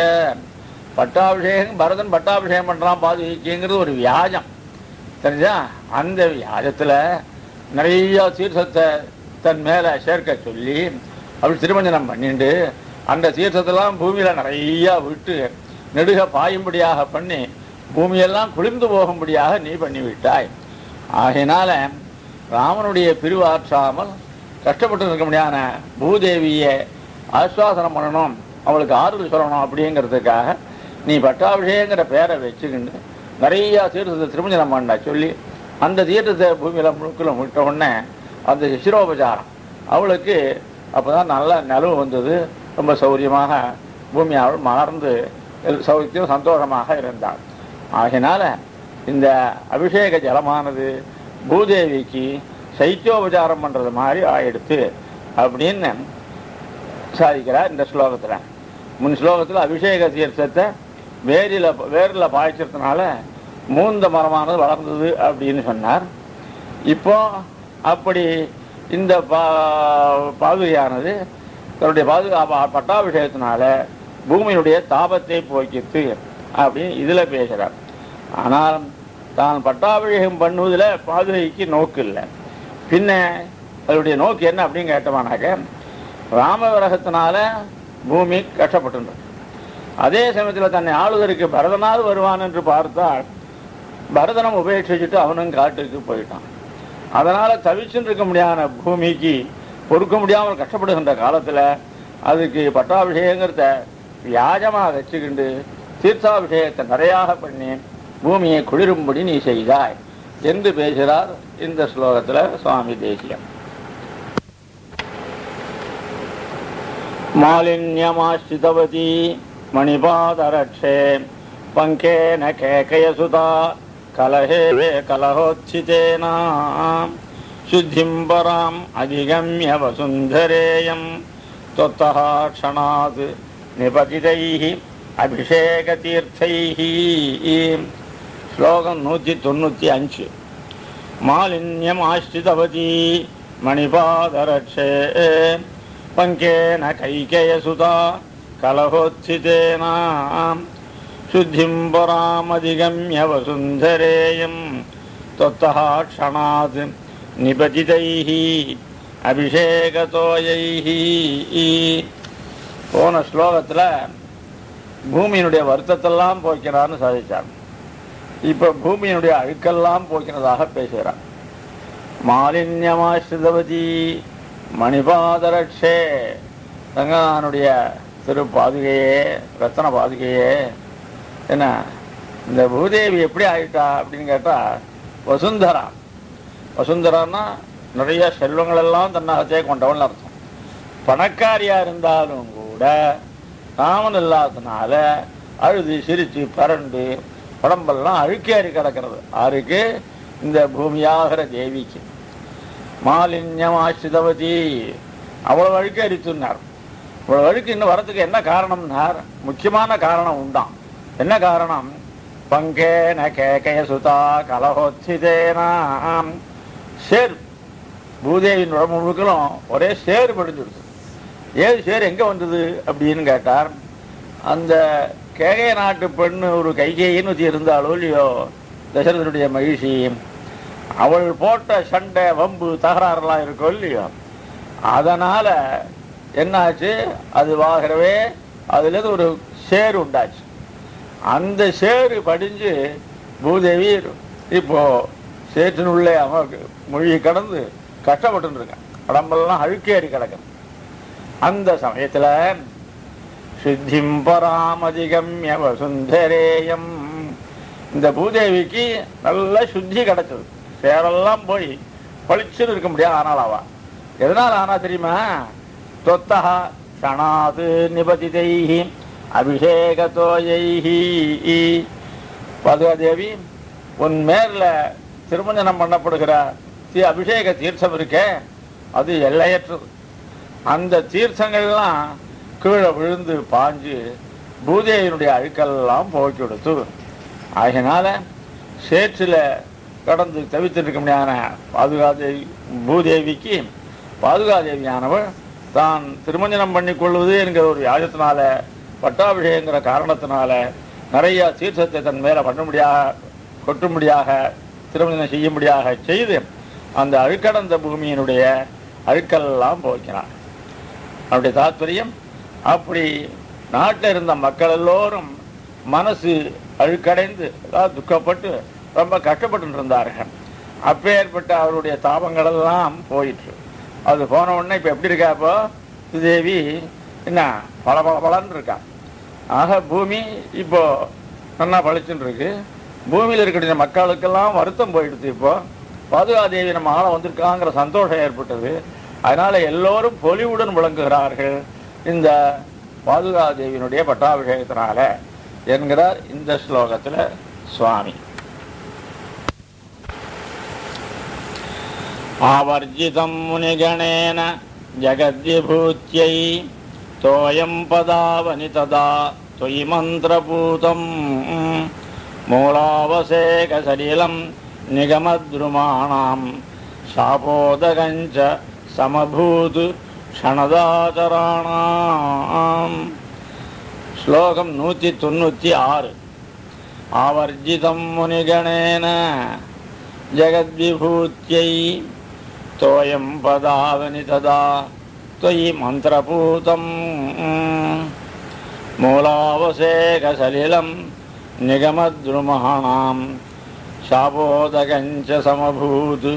பட்டாபிஷேகம் பரதன் பட்டாபிஷேகம் பண்ணுறான் பாதுகைக்குங்கிறது ஒரு வியாஜம் தெரிஞ்சா அந்த வியாஜத்தில் நிறைய தீர்த்தத்தை தன் மேலே சேர்க்க சொல்லி அப்படி திருமஞ்சனம் பண்ணிண்டு அந்த தீர்த்தத்தெல்லாம் பூமியில் நிறைய விட்டு நெடுக பாயும்படியாக பண்ணி பூமியெல்லாம் குளிர்ந்து போகும்படியாக நீ பண்ணி விட்டாய் ஆகையினால ராமனுடைய பிரிவாற்றாமல் கஷ்டப்பட்டு இருக்க முடியாத பூதேவியை ஆஸ்வாசனம் பண்ணணும் அவளுக்கு ஆறுதல் சொல்லணும் அப்படிங்கிறதுக்காக நீ பட்டாபிஷேகங்கிற பேரை வச்சுக்கிண்டு நிறைய தீர்த்தத்தை திருமஞ்சனம் பண்ண சொல்லி அந்த தீர்த்தத்தை பூமியில முழுக்கில் விட்ட உடனே அந்த சிரோபச்சாரம் அவளுக்கு அப்பதான் நல்ல நிலவு வந்தது ரொம்ப சௌரியமாக பூமி அவள் மலர்ந்து எல் சௌக்கியம் சந்தோஷமாக இருந்தாள் ஆகையினால இந்த அபிஷேக ஜலமானது பூதேவிக்கு சைத்தியோபச்சாரம் பண்றது மாதிரி ஆயிடுத்து அப்படின்னு சாதிக்கிறார் இந்த ஸ்லோகத்துல முன் ஸ்லோகத்துல அபிஷேக தீர்த்தத்தை வேரில வேர்ல பாய்ச்சறதுனால மூந்த மரமானது வளர்ந்தது அப்படின்னு சொன்னார் இப்போ அப்படி இந்த பா- பாதுகையானது தன்னுடைய பாதுகா பட்டாபிஷேகத்தினால பூமியினுடைய தாபத்தை போக்கித்து அப்படின்னு இதுல பேசுறார் ஆனால் தான் பட்டாபிஷேகம் பண்ணுவதுல பாதுகைக்கு நோக்கு இல்லை பின்ன அதனுடைய நோக்கு என்ன அப்படின்னு கேட்டோம்னாக்க ராமவிரகத்தினால பூமி கஷ்டப்பட்டு அதே சமயத்தில் தன்னை ஆளுதற்கு பரதனாவது வருவான் என்று பார்த்தால் பரதனம் உபேட்சிச்சுட்டு அவனும் காட்டுக்கு போயிட்டான் அதனால தவிச்சுட்டு இருக்க முடியாத பூமிக்கு பொறுக்க முடியாமல் கஷ்டப்படுகின்ற காலத்துல அதுக்கு பட்டாபிஷேகங்கிறத வியாஜமாக வச்சுக்கிண்டு தீர்த்தாபிஷேகத்தை நிறையாக பண்ணி பூமியை குளிரும்படி நீ செய்தாய் என்று பேசுகிறார் இந்த ஸ்லோகத்துல சுவாமி தேசியம் மாலின்யமாஸ்ரிதவதி மணிபாதரட்சே பங்கேன கேகயசுதா கலஹே வே கலஹோச்சிதேன शुद्धिं पराम् अधिगम्य वसुन्धरेयम् त्वत्तः क्षणात् निपतितैः अभिषेकतीर्थैः ஸ்லோகம் நூற்றி தொண்ணூற்றி அஞ்சு மாலின்யம் ஆஷ்டிதவதி மணிபாதரட்சே பங்கேன கைகேயசுதா கலகோத்சிதேனாம் சுத்திம் பராமதிகம்ய வசுந்தரேயம் தொத்தः க்ஷணாத் நிபதிதைः அபிஷேகத்தோயைः போன ஸ்லோகத்தில் பூமியினுடைய வருத்தத்தெல்லாம் போக்கிறான்னு சாதிச்சார் இப்ப பூமியினுடைய அழுக்கெல்லாம் போக்கிறதாக பேசுகிறார் மாலின்யமாஸ்ரிதவதி மணிபாதரட்சே ரங்கநாதனுடைய திரு பாதுகையே ரத்தன பாதுகையே என்ன இந்த பூதேவி எப்படி ஆயிட்டா அப்படின்னு கேட்டா வசுந்தரா வசுந்தரான்னா நிறைய செல்வங்கள் எல்லாம் தன்னகத்தே கொண்டவன் அர்த்தம் பணக்காரியா இருந்தாலும் கூட ராமன் இல்லாததுனால அழுது சிரிச்சு பரண்டு உடம்பெல்லாம் அழுக்கேறி கிடக்கிறது ஆருக்கு இந்த பூமியாகிற தேவிக்கு மாலின்யம் ஆசிதவதி அவ்வளவு அழுக்கு அரித்துனார் இவ்வளவு அழுக்கு இன்னும் வரத்துக்கு என்ன காரணம்னார் முக்கியமான காரணம் உண்டாம் என்ன காரணம் பங்கேன கேகய சுதா கலஹோத்சிதேனாம் சேர் பூதேவியின் உடம்பு முழுக்களும் ஒரே சேறு படிஞ்சிருக்கு ஏது சேர் எங்க வந்தது அப்படின்னு கேட்டார் அந்த கேகய நாட்டு பெண்ணு ஒரு கைகேயின்னு வச்சு இருந்தாலோ இல்லையோ தசரதனுடைய மகிழ்ச்சி அவள் போட்ட சண்டை வம்பு தகராறுலாம் இருக்கோ இல்லையோ அதனால என்னாச்சு அது வாகரவே அதுலேருந்து ஒரு சேறு உண்டாச்சு அந்த சேறு படிஞ்சு பூதேவி இப்போ சேற்றினுள்ளே அம மொழியை கடந்து கஷ்டப்பட்டு இருக்கேன் உடம்பெல்லாம் அழுக்கேறி கிடக்குது அந்த சமயத்துல சித்திம் பராமதிகம்ய வசுந்தரேயம் இந்த பூதேவிக்கு நல்ல சுத்தி கிடைச்சது சேரெல்லாம் போய் பளிச்சுன்னு இருக்க முடியாது ஆனால் அவா எதனால ஆனா தெரியுமா தொத்தகா க்ஷணாது நிபதிதைஹி அபிஷேகத்தோயைஹி பதுகாதேவி உன் மேல திருமஞ்சனம் பண்ணப்படுகிற தி அபிஷேக தீர்த்தம் இருக்கே அது எல்லையற்றது அந்த தீர்த்தங்கள்லாம் கீழே விழுந்து பாஞ்சு பூதேவியினுடைய அழுக்கெல்லாம் போக்கி கொடுத்து ஆகினால சேற்றில் கடந்து தவித்திருக்க முடியாத பாதுகாதேவி பூதேவிக்கு பாதுகாதேவியானவள் தான் திருமஞ்சனம் பண்ணி கொள்வது என்கிற ஒரு யாஜத்தினால பட்டாபிஷேகங்கிற காரணத்தினால நிறைய தீர்த்தத்தை தன் மேல பண்ணும்படியாக கொட்டும்படியாக திருமஞ்சனம் செய்யும்படியாக செய்து அந்த அழுக்கடந்த பூமியினுடைய அழுக்கெல்லாம் போக்கினார் அவருடைய தாத்பரியம் அப்படி நாட்டில் இருந்த மக்கள் எல்லோரும் மனசு அழுக்கடைந்து அதாவது துக்கப்பட்டு ரொம்ப கஷ்டப்பட்டு இருந்தார்கள் அப்பேற்பட்ட அவருடைய தாபங்கள் எல்லாம் போயிற்று அது போன உடனே இப்ப எப்படி இருக்கா இப்போ தேவி என்ன பல பல பலன்னு இருக்கா ஆக பூமி இப்போ நல்லா பளிச்சுன்னு இருக்கு பூமியில் இருக்கக்கூடிய மக்களுக்கெல்லாம் வருத்தம் போயிடுது இப்போ பாதுகாதேவி நம்ம ஆள வந்திருக்காங்கிற சந்தோஷம் ஏற்பட்டது அதனால எல்லோரும் பொலிவுடன் விளங்குகிறார்கள் இந்த பாதுகாதேவியினுடைய பட்டாபிஷேகத்தினால என்கிறார் இந்த ஸ்லோகத்துல சுவாமி ஆவர்ஜிதம் முனிகணேன ஜகத்விபூத்யை தோயம் பதாவனி ததா தொயி மந்திரபூதம் மூலாவசேகசலிலம் நிகமத்ருமாணாம் சாபோதகஞ்ச சமபூது க்ஷணதாச்சராணாம் ஸ்லோகம் நூற்றி தொண்ணூற்றி ஆறு ஆவர்ஜிதம் முனிகணேன ஜகத்விபூத்யை தோயம் பதாவனி ததா त्वयि मन्त्रपूतं मूलावशेखसलिलं निगमद्रुमाणां शापोदकञ्च समभूत्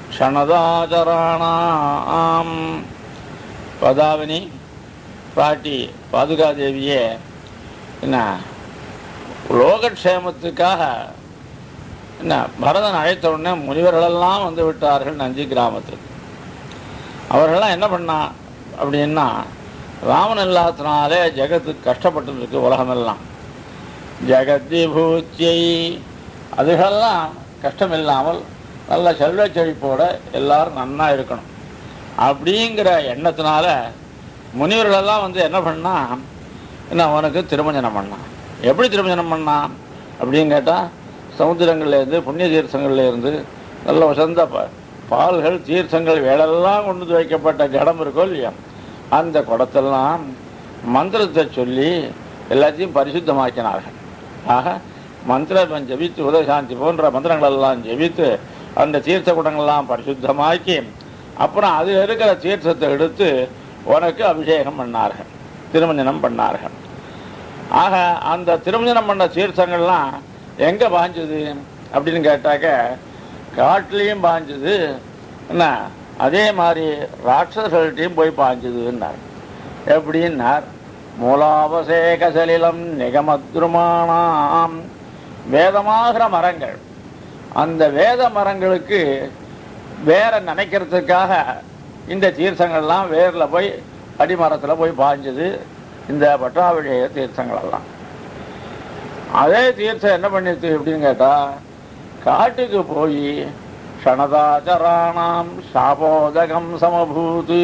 க்ஷணதாச்சராணாம் பதாவனி பாட்டி பாதுகாதேவியே என்ன லோகக்ஷேமத்துக்காக என்ன பரதன் அழைத்த உடனே முனிவர்களெல்லாம் வந்து விட்டார்கள் நஞ்சி கிராமத்துக்கு அவர்கள்லாம் என்ன பண்ணா அப்படின்னா ராமன் இல்லாதனாலே ஜெகத்து கஷ்டப்பட்டு இருக்கு உலகமெல்லாம் ஜெகத்விபூத்தியை அதுகளெல்லாம் கஷ்டம் இல்லாமல் நல்ல செல்வ செழிப்போட எல்லாரும் நன்னா இருக்கணும் அப்படிங்கிற எண்ணத்தினால முனிவர்களெல்லாம் வந்து என்ன பண்ணா என்ன அவனுக்கு திருமஞ்சனம் பண்ணான் எப்படி திருமஞ்சனம் பண்ணான் அப்படின்னு கேட்டால் சமுத்திரங்கள்ல இருந்து புண்ணிய தீர்த்தங்கள்ல இருந்து நல்ல வசந்த ப- பால்கள் தீர்த்தங்கள் வேலெல்லாம் கொண்டு வந்து வைக்கப்பட்ட கடம் இருக்கோ இல்லையா அந்த குடத்தெல்லாம் மந்திரத்தை சொல்லி எல்லாத்தையும் பரிசுத்தமாக்கினார்கள் ஆக மந்திரம் ஜெபித்து உதயசாந்தி போன்ற மந்திரங்கள் எல்லாம் ஜெபித்து அந்த தீர்த்த குடங்கள்லாம் பரிசுத்தமாக்கி அப்புறம் அதில் இருக்கிற தீர்த்தத்தை எடுத்து உனக்கு அபிஷேகம் பண்ணார்கள் திருமஞ்சனம் பண்ணார்கள் ஆக அந்த திருமஞ்சனம் பண்ண தீர்த்தங்கள்லாம் எங்க பாஞ்சது அப்படின்னு கேட்டாக்க காட்டுலேயும் பாஞ்சது என்ன அதே மாதிரி ராட்சசர்கள்ட்டையும் போய் பாஞ்சதுன்னார் எப்படின்னார் மூலாபசேக சலிலம் நிகமத்ருமானாம் வேதமாகிற மரங்கள் அந்த வேத மரங்களுக்கு வேற நினைக்கிறதுக்காக இந்த தீர்த்தங்கள்லாம் வேரில் போய் அடிமரத்தில் போய் பாஞ்சது இந்த பட்டாபிஷேக தீர்த்தங்கள் எல்லாம் அதே தீர்த்தம் என்ன பண்ணிச்சு அப்படின்னு கேட்டா காட்டுக்கு போய் க்ஷணதாச்சராணாம் சாபோதகம் சமபூது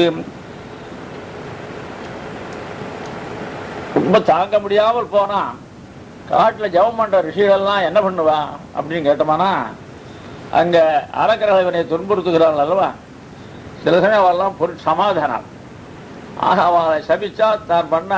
ரொம்ப தாங்க முடியாமல் போனா காட்டுல ஜெபம் பண்ற ரிஷிகளெல்லாம் என்ன பண்ணுவா அப்படின்னு கேட்டோமானா அங்க அறக்கிறவனை இவனை துன்புறுத்துகிறாள் அல்லவா சில சமயம் அவெல்லாம் பொருள் சமாதானம் ஆக அவளை சபிச்சா தான் பண்ண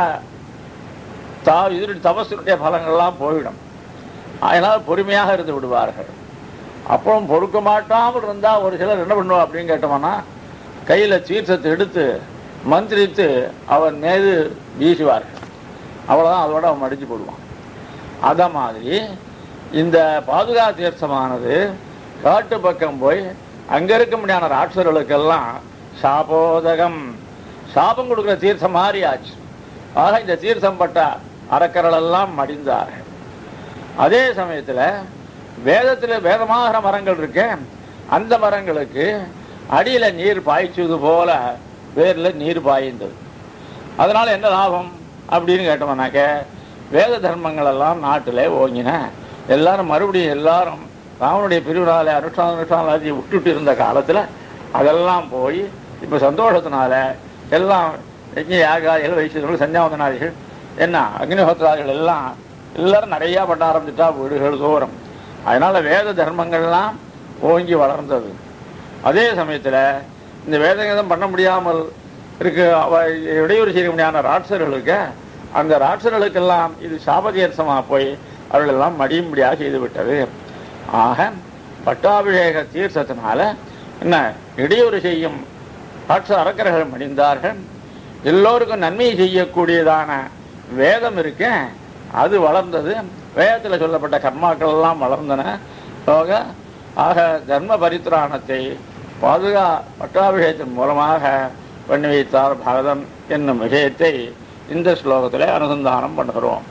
தா இதனுடைய தபசுடைய பலங்கள்லாம் போயிடும் அதனால் பொறுமையாக இருந்து விடுவார்கள் அப்புறம் பொறுக்க மாட்டாமல் இருந்தா ஒரு சிலர் என்ன பண்ணுவா அப்படின்னு கேட்டோம்னா கையில தீர்த்தத்தை எடுத்து மந்திரித்து அவன் மீது வீசுவார்கள் அவ்வளவுதான் அதோட அவன் மடிச்சு போடுவான் அத மாதிரி இந்த பாதுகா தீர்த்தமானது காட்டு பக்கம் போய் அங்க இருக்க முடியாத ராட்சர்களுக்கெல்லாம் சாபோதகம் சாபம் கொடுக்கிற தீர்த்தம் மாதிரி ஆச்சு ஆக இந்த தீர்த்தம் பட்ட அறக்கர்கள் எல்லாம் மடிந்தார்கள் அதே சமயத்துல வேதத்துல வேதமாகிற மரங்கள் இருக்கு அந்த மரங்களுக்கு அடியில நீர் பாய்ச்சுவது போல வேர்ல நீர் பாய்ந்தது அதனால என்ன லாபம் அப்படின்னு கேட்டோம்னாக்க வேத தர்மங்கள் எல்லாம் நாட்டில் ஓங்கின எல்லாரும் மறுபடியும் எல்லாரும் ராவனுடைய பிரிவினால அனுஷ்டான அனுஷ்டானத்தை விட்டுட்டு இருந்த காலத்துல அதெல்லாம் போய் இப்ப சந்தோஷத்தினால எல்லாம் யஜ்ஞ யாகாதிகள் வைசியர்கள் சஞ்சாவந்தனாதிகள் என்ன அக்னிஹோத்திராதிகள் எல்லாம் எல்லாரும் நிறைய பண்ண ஆரம்பிச்சுட்டா வீடுகள் தோறும் அதனால வேத தர்மங்கள்லாம் ஓங்கி வளர்ந்தது அதே சமயத்துல இந்த வேதகதம் பண்ண முடியாமல் இருக்கு அவ இடையூறு செய்ய முடியாத ராட்சர்களுக்கு அந்த ராட்சர்களுக்கெல்லாம் இது சாபதீர்த்தமா போய் அவர்கள் எல்லாம் மடியும்படியாக செய்து விட்டது ஆக பட்டாபிஷேக தீர்த்தத்தினால என்ன இடையூறு செய்யும் ராட்ச அரக்கர்கள் மடிந்தார்கள் எல்லோருக்கும் நன்மை செய்யக்கூடியதான வேதம் இருக்க அது வளர்ந்தது வேதத்தில் சொல்லப்பட்ட கர்மாக்கள் எல்லாம் வளர்ந்தன ஆக ஆக தர்ம பரித்ராணத்தை பாதுகா பட்டாபிஷேகத்தின் மூலமாக பண்ணி வைத்தார் பாரதம் என்னும் விஷயத்தை இந்த ஸ்லோகத்திலே அனுசந்தானம் பண்ணுகிறோம்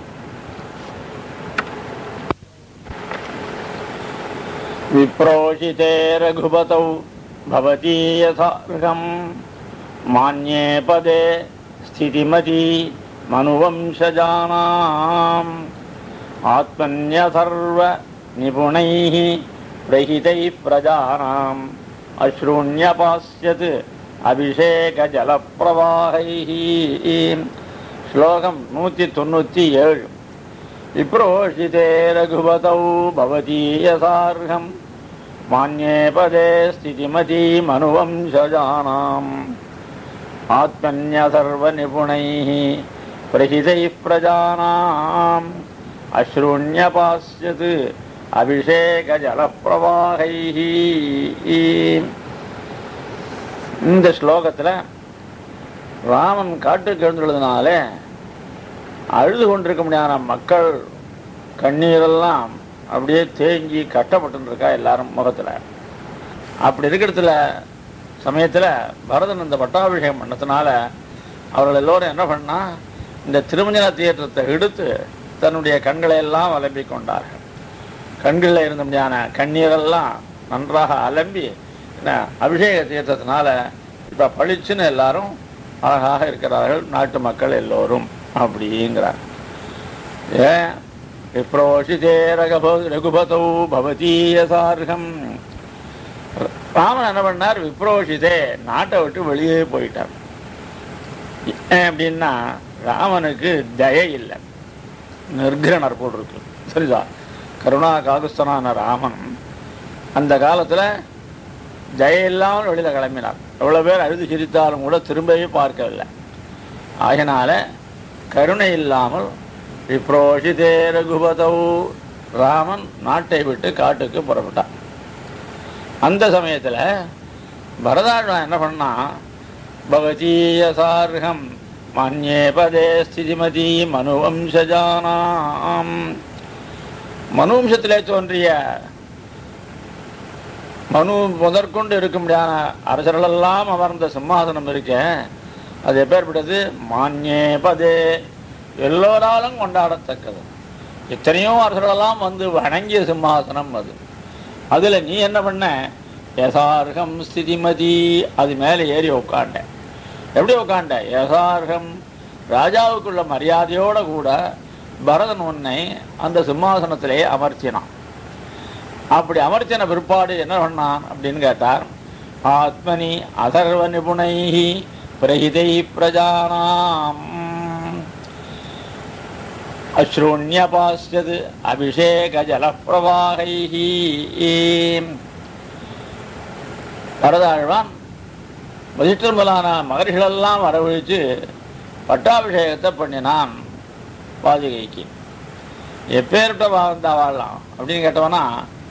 विप्रोषिते रघुपतौ भवती यथार्हम् मान्ये पदे स्थितिमती मनुवंशजानाम् आत्मन्यथर्वनिपुणैः प्रहितैः प्रजानाम् अश्रूण्यपास्यत् अभिषेकजलप्रवाहैः श्लोकम् नूति தொண்ணூத்தி ஏழு विप्रोषिते रघुपतौ भवतीयसार्हम् मान्ये पदे स्थितिमतीमनुवंशजानाम् आत्मन्यसर्वनिपुणैः प्रहितैः प्रजानाम् अश्रूण्यपास्यत् அபிஷேகஜலப்பிரவாகைः இந்த ஸ்லோகத்துல ராமன் காட்டுக்கு எழுந்துள்ளதுனாலே அழுது கொண்டிருக்க முடியாத மக்கள் கண்ணீரெல்லாம் அப்படியே தேங்கி கட்டப்பட்டு இருக்கா எல்லாரும் முகத்துல அப்படி இருக்கிறதுல சமயத்துல பரதன் இந்த பட்டாபிஷேகம் பண்ணதுனால அவர்கள் எல்லோரும் என்ன பண்ணா இந்த திருமஞ்சன தீர்த்தத்தை எடுத்து தன்னுடைய கண்களை எல்லாம் அலம்பிக் கொண்டார்கள் கண்களில் இருந்த முடியாத கண்ணீரெல்லாம் நன்றாக அலம்பி என்ன அபிஷேக தீர்த்தத்தினால இப்ப பளிச்சுன்னு எல்லாரும் அழகாக இருக்கிறார்கள் நாட்டு மக்கள் எல்லோரும் அப்படிங்கிறார் ஏன் விப்ரோஷிதே ரகப ரகுபதௌ பவதீயசார்கம் ராமன் என்ன பண்ணார் விப்ரோஷிதே நாட்டை விட்டு வெளியே போயிட்டார் ஏன் அப்படின்னா ராமனுக்கு தயை இல்லை நிர்கிரணர் போல் இருக்கு சரிதா கருணா காகுஸ்தனான ராமன் அந்த காலத்தில் ஜெயம் இல்லாமல் வெளியில் கிளம்பினார் எவ்வளோ பேர் அழுது சிரித்தாலும் கூட திரும்பவே பார்க்கவில்லை ஆகினால கருணை இல்லாமல் விப்ரோஷிதே ரகுபதௌ ராமன் நாட்டை விட்டு காட்டுக்கு புறப்பட்டான் அந்த சமயத்தில் பரதாழ்வான் என்ன பண்ணா பவதீய சார்கம் மன்யே பதே ஸ்திதிமதி மனுவம்சஜானாம் மனுவம்சத்திலே தோன்றிய மனு முதற்கொண்டு இருக்கும்படியான அரசர்களெல்லாம் அமர்ந்த சிம்மாசனம் இருக்க அது எப்பேற்பட்டது மான்யே பதே எல்லோராலும் கொண்டாடத்தக்கது எத்தனையோ அரசர்களெல்லாம் வந்து வணங்கிய சிம்மாசனம் அது அதுல நீ என்ன பண்ண யசார்கம் ஸ்திதிமதி அது மேலே ஏறி உட்காண்ட எப்படி உட்காண்ட யசார்கம் ராஜாவுக்குள்ள மரியாதையோட கூட பரதன் உன்னை அந்த சிம்மாசனத்திலே அமர்த்தினான் அப்படி அமர்த்தின பிற்பாடு என்ன பண்ணான் அப்படின்னு கேட்டார் ஆத்மனி அதர்வ நிபுணை பிரகிதை பிரஜானாம் அஸ்ரூண்யபாஸ்யது அபிஷேக ஜலப்பிரவாகை பரதாழ்வான் வசிஷ்டர் முதலான மகர்ஷிகளெல்லாம் வரவழைச்சு பட்டாபிஷேகத்தை பண்ணினான் பாதுகைக்கு எப்பேற்பட்ட வாழ்ந்தா வாழலாம் அப்படின்னு கேட்டவனா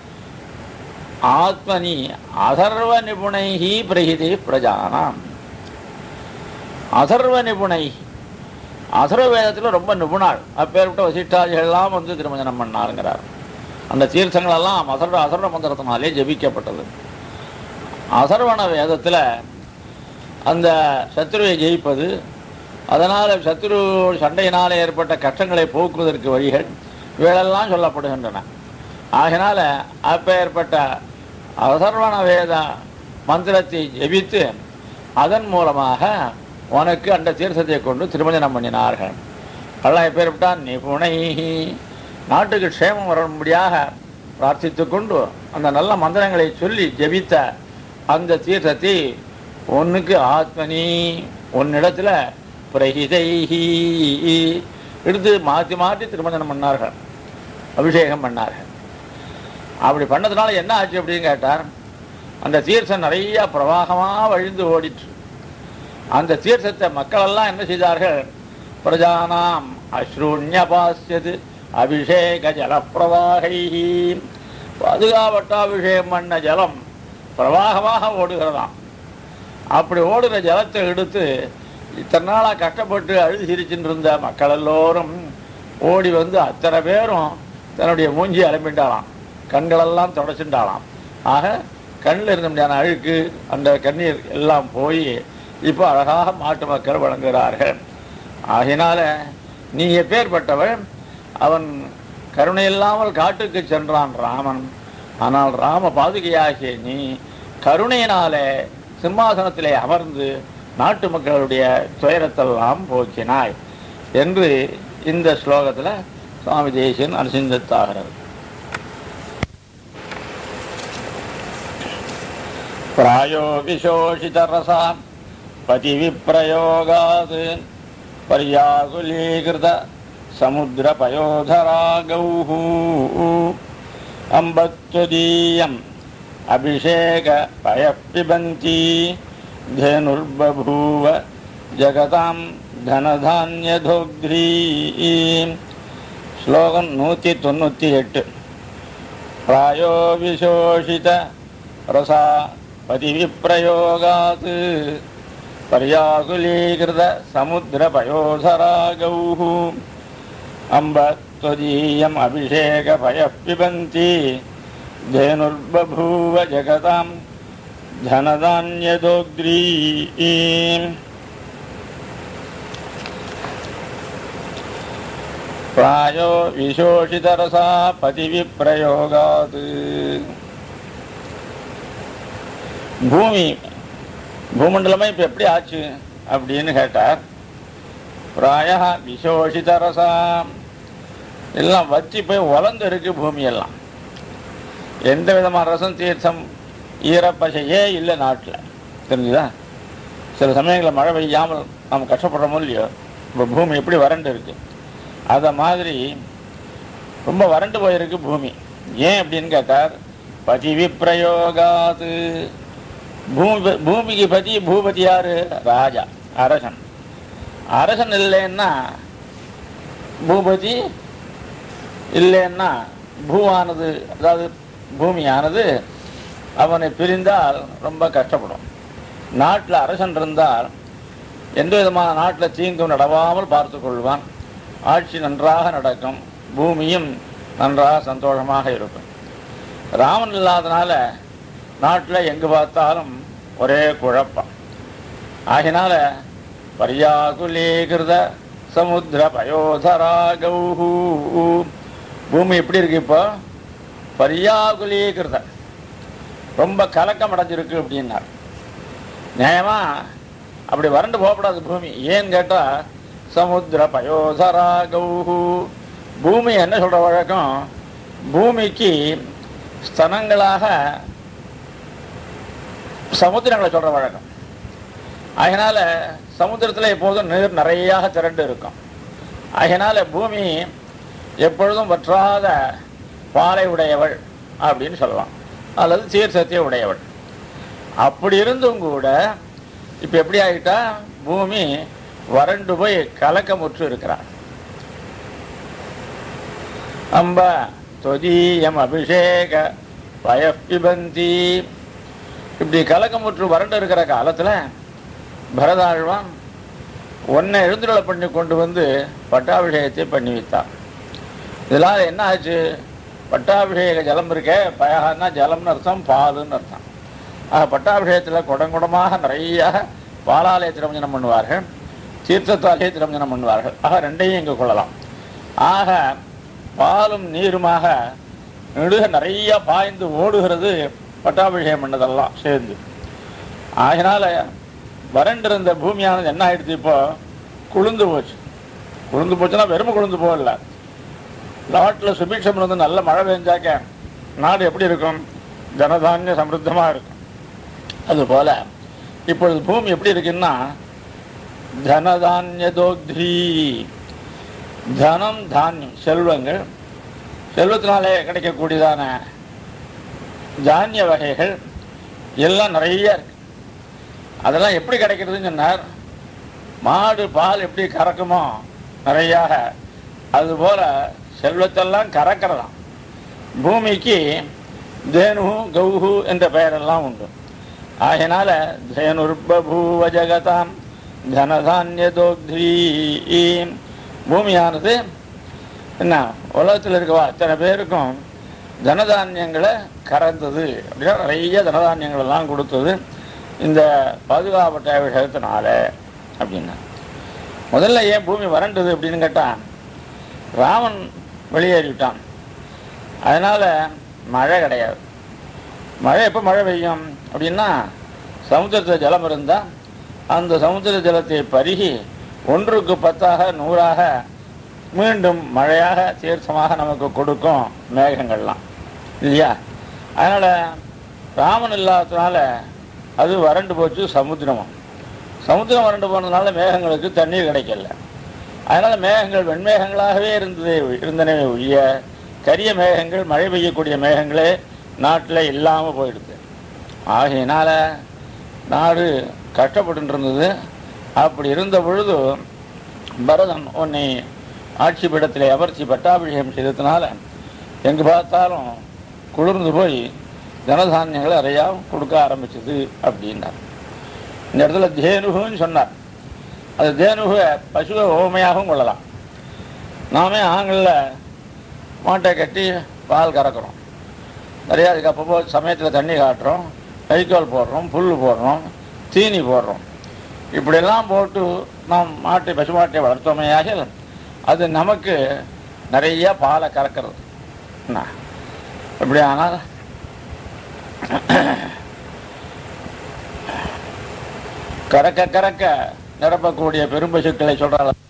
ஆத்மனி அதர்வ நிபுணைஹி பிரகிதி பிரஜானாம் அதர்வ நிபுணை அதர்வ வேதத்தில் ரொம்ப நிபுணாள் அப்பேற்பட்ட வசிஷ்டாதிகள்லாம் வந்து திருமஞ்சனம் பண்ணாருங்கிறார் அந்த தீர்த்தங்களெல்லாம் அசர்வ அசர்வ மந்திரத்தினாலே ஜெபிக்கப்பட்டது அசர்வண வேதத்தில் அந்த சத்ருவை ஜெயிப்பது அதனால் சத்ரு சண்டையினால் ஏற்பட்ட கஷ்டங்களை போக்குவதற்கு வழிகள் இவைகளெல்லாம் சொல்லப்படுகின்றன ஆகினால அப்பேற்பட்ட அதர்வண வேத மந்திரத்தை ஜெபித்து அதன் மூலமாக உனக்கு அந்த தீர்த்தத்தை கொண்டு திருமஞ்சனம் பண்ணினார்கள் எல்லாம் எப்பேற்பட்டான் நிபுணை நாட்டுக்கு க்ஷேமம் வரும்படியாக பிரார்த்தித்து கொண்டு அந்த நல்ல மந்திரங்களை சொல்லி ஜெபித்த அந்த தீர்த்தத்தை ஒன்றுக்கு ஆத்மனி உன்னிடத்துல பிரகிதைஹி எடுத்து மாற்றி மாற்றி திருமஞ்சனம் பண்ணார்கள் அபிஷேகம் பண்ணார்கள் அப்படி பண்ணதுனால என்ன ஆச்சு அப்படின்னு கேட்டார் அந்த தீர்த்தம் நிறைய பிரவாகமாக வழிந்து ஓடிற்று அந்த தீர்த்தத்தை மக்கள் எல்லாம் என்ன செய்தார்கள் பிரஜானாம் அஸ்ரூண்யபாசியது அபிஷேக ஜலப்பிரவாகை பாதுகாவட்டாபிஷேகம் பண்ண ஜலம் பிரவாகமாக ஓடுகிறதாம் அப்படி ஓடுகிற ஜலத்தை எடுத்து இத்தனை நாளாக கஷ்டப்பட்டு அழுது சிரிச்சுட்டு இருந்த மக்கள் எல்லோரும் ஓடி வந்து அத்தனை பேரும் தன்னுடைய மூஞ்சி அலம்பிட்டாளாம் கண்களெல்லாம் தொடச்சுட்டாளாம் ஆக கண்ணில் இருந்த முடியாத அழுக்கு அந்த கண்ணீர் எல்லாம் போய் இப்போ அழகாக மாட்டு மக்கள் வழங்குகிறார்கள் ஆகினால நீ எப்பேற்பட்டவள் அவன் கருணை இல்லாமல் காட்டுக்கு சென்றான் ராமன் ஆனால் ராம பாதுகையாகிய நீ கருணையினாலே சிம்மாசனத்திலே அமர்ந்து நாட்டு மக்களுடைய துயரத்தெல்லாம் போக்கினாய் என்று இந்த ஸ்லோகத்தில் சுவாமி தேசியன் அனுசிந்தத்தாகிறது प्रायो विशोषितरसा पतिविप्रयोगात् पर्याकुलीकृत समुद्रपयोधरागौः अम्बत्वदीयम् अभिषेकपयः पिबन्ती धेनुर्बभूव जगतां धनधान्यधोग्ध्री श्लोकं नूति தொண்ணூற்றி எட்டு प्रायो विशोषित रसा पतिविप्रयोगात् पर्याकुलीकृत समुद्रपयोधरागौः अम्ब त्वदीयम् अभिषेकपयः पिबन्ति धेनुर्बभूव जगतां धनधान्यदोग्री प्रायो विशोषितरसा पतिविप्रयोगात् பூமி பூமண்டலமே இப்போ எப்படி ஆச்சு அப்படின்னு கேட்டார் பிராய விசோஷித ரசம் எல்லாம் வற்றி போய் உலர்ந்து இருக்கு பூமியெல்லாம் எந்த விதமான ரசம் தீர்த்தம் ஈரப்பசையே இல்லை நாட்டில் தெரிஞ்சுதா சில சமயங்களில் மழை பெய்யாமல் நாம் கஷ்டப்படுறோமோ இல்லையோ இப்போ பூமி எப்படி வறண்டு இருக்கு அதை மாதிரி ரொம்ப வறண்டு போயிருக்கு பூமி ஏன் அப்படின்னு கேட்டார் பதிவி பிரயோகாது பூமி பூமிக்கு பதி பூபதி யாரு ராஜா அரசன் அரசன் இல்லைன்னா பூபதி இல்லைன்னா பூவானது அதாவது பூமியானது அவனை பிரிந்தால் ரொம்ப கஷ்டப்படும் நாட்டில் அரசன் இருந்தால் எந்த விதமான நாட்டில் தீங்கும் நடவாமல் பார்த்து கொள்வான் ஆட்சி நன்றாக நடக்கும் பூமியும் நன்றாக சந்தோஷமாக இருக்கும் ராமன் இல்லாதனால நாட்டில் எங்கு பார்த்தாலும் ஒரே குழப்பம் ஆகினால பரியாகுலீகிருத சமுத்திர பயோதரா கௌஹு பூமி எப்படி இருக்கு இப்போ பரியாகுலீகிருத ரொம்ப கலக்கம் அடைஞ்சிருக்கு அப்படின்னார் நியாயமா அப்படி வறண்டு போகக்கூடாது பூமி ஏன்னு கேட்டா சமுத்திர பயோதரா கௌஹு பூமி என்ன சொல்ற வழக்கம் பூமிக்கு ஸ்தனங்களாக சமுத்திரங்களை சொல்ற வழக்கம் அதனால சமுத்திரத்தில் எப்போதும் நீர் நிறையாக திரண்டு இருக்கும் அதனால பூமி எப்பொழுதும் வற்றாத பாலை உடையவள் அப்படின்னு சொல்லலாம் அல்லது சீர் சத்திய உடையவள் அப்படி இருந்தும் கூட இப்ப எப்படி ஆகிட்டா பூமி வறண்டு போய் கலக்கமுற்று இருக்கிறார் அம்ப தொதீயம் அபிஷேக பயப்பிபந்தி இப்படி கலக்கமுற்று வறண்டு இருக்கிற காலத்துல பரதாழ்வான் ஒன்னை எழுந்துருளை பண்ணி கொண்டு வந்து பட்டாபிஷேகத்தை பண்ணி வைத்தான் இதெல்லாம் என்ன ஆச்சு பட்டாபிஷேக ஜலம் இருக்க பயகான்னா ஜலம்னு அர்த்தம் பாலுன்னு அர்த்தம் ஆக பட்டாபிஷேகத்தில் குடங்குடமாக நிறைய பாலாலய திருமஞ்சனம் பண்ணுவார்கள் தீர்த்தத்தாலே திருமஞ்சனம் பண்ணுவார்கள் ஆக ரெண்டையும் இங்கு கொள்ளலாம் ஆக பாலும் நீருமாக நெடுக நிறைய பாய்ந்து ஓடுகிறது பட்டாபிஷேகம் பண்ணதெல்லாம் சேர்ந்து ஆகினால வறண்டிருந்த பூமியானது என்ன ஆயிடுச்சு இப்போ குளிர்ந்து போச்சு குளிர்ந்து போச்சுன்னா வெறும் குளிர்ந்து போகல நாட்டில் சுபிக்ஷம் வந்து நல்ல மழை பெஞ்சாக்க நாடு எப்படி இருக்கும் ஜனதானிய சமிருத்தமாக இருக்கும் அதுபோல இப்பொழுது பூமி எப்படி இருக்குன்னா தனதானியதோக்திரி தனம் தானியம் செல்வங்கள் செல்வத்தினாலே கிடைக்கக்கூடியதான தானிய வகைகள் எல்லாம் நிறைய இருக்கு அதெல்லாம் எப்படி கிடைக்கிறதுன்னு சொன்னார் மாடு பால் எப்படி கறக்குமோ நிறையாக அதுபோல செல்வத்தெல்லாம் கறக்கிறதாம் பூமிக்கு தேனு கௌஹு என்ற பெயரெல்லாம் உண்டு ஆகையினால தேனுர்பூவ ஜகதாம் தனதானியதோக்திரி பூமியானது என்ன உலகத்தில் இருக்கவா அத்தனை பேருக்கும் தனதானியங்களை கறந்தது அப்படின்னா நிறைய தனதானியங்கள் எல்லாம் கொடுத்தது இந்த பாதுகாப்பட்ட விஷயத்தினால அப்படின்னா முதல்ல ஏன் பூமி வறண்டது அப்படின்னு கேட்டான் ராமன் வெளியேறிவிட்டான் அதனால மழை கிடையாது மழை எப்போ மழை பெய்யும் அப்படின்னா சமுத்திரத்தில் ஜலம் இருந்தால் அந்த சமுத்திர ஜலத்தை பருகி ஒன்றுக்கு பத்தாக நூறாக மீண்டும் மழையாக தீர்த்தமாக நமக்கு கொடுக்கும் மேகங்கள்லாம் இல்லையா அதனால் ராமன் இல்லாததுனால அது வறண்டு போச்சு சமுத்திரமும் சமுத்திரம் வறண்டு போனதுனால மேகங்களுக்கு தண்ணீர் கிடைக்கல அதனால் மேகங்கள் வெண்மேகங்களாகவே இருந்ததே இருந்தனவே ஒழிய கரிய மேகங்கள் மழை பெய்யக்கூடிய மேகங்களே நாட்டில் இல்லாமல் போயிடுது ஆகையினால நாடு கஷ்டப்பட்டு இருந்தது அப்படி இருந்த பொழுது பரதன் உன்னை ஆட்சி பீடத்தில் அமர்த்தி பட்டாபிஷேகம் செய்ததுனால எங்கு பார்த்தாலும் குளிர்ந்து போய் தனதானியங்களை நிறையா கொடுக்க ஆரம்பிச்சது அப்படின்னார் இந்த இடத்துல தேனுகுன்னு சொன்னார் அது தேனுகை பசுவை ஓமையாகவும் கொள்ளலாம் நாமே ஆண்களில் மாட்டை கட்டி பால் கறக்கிறோம் நிறையா அதுக்கு அப்பப்போ சமயத்தில் தண்ணி காட்டுறோம் வைக்கோல் போடுறோம் புல் போடுறோம் தீனி போடுறோம் இப்படியெல்லாம் போட்டு நாம் மாட்டை பசுமாட்டை வளர்த்தோமையாக அது நமக்கு நிறைய பாலை கறக்கிறது என்ன இப்படி ஆனால் கறக்க கறக்க நிரப்பக்கூடிய பெரும்பசுக்களை சொல்றாங்க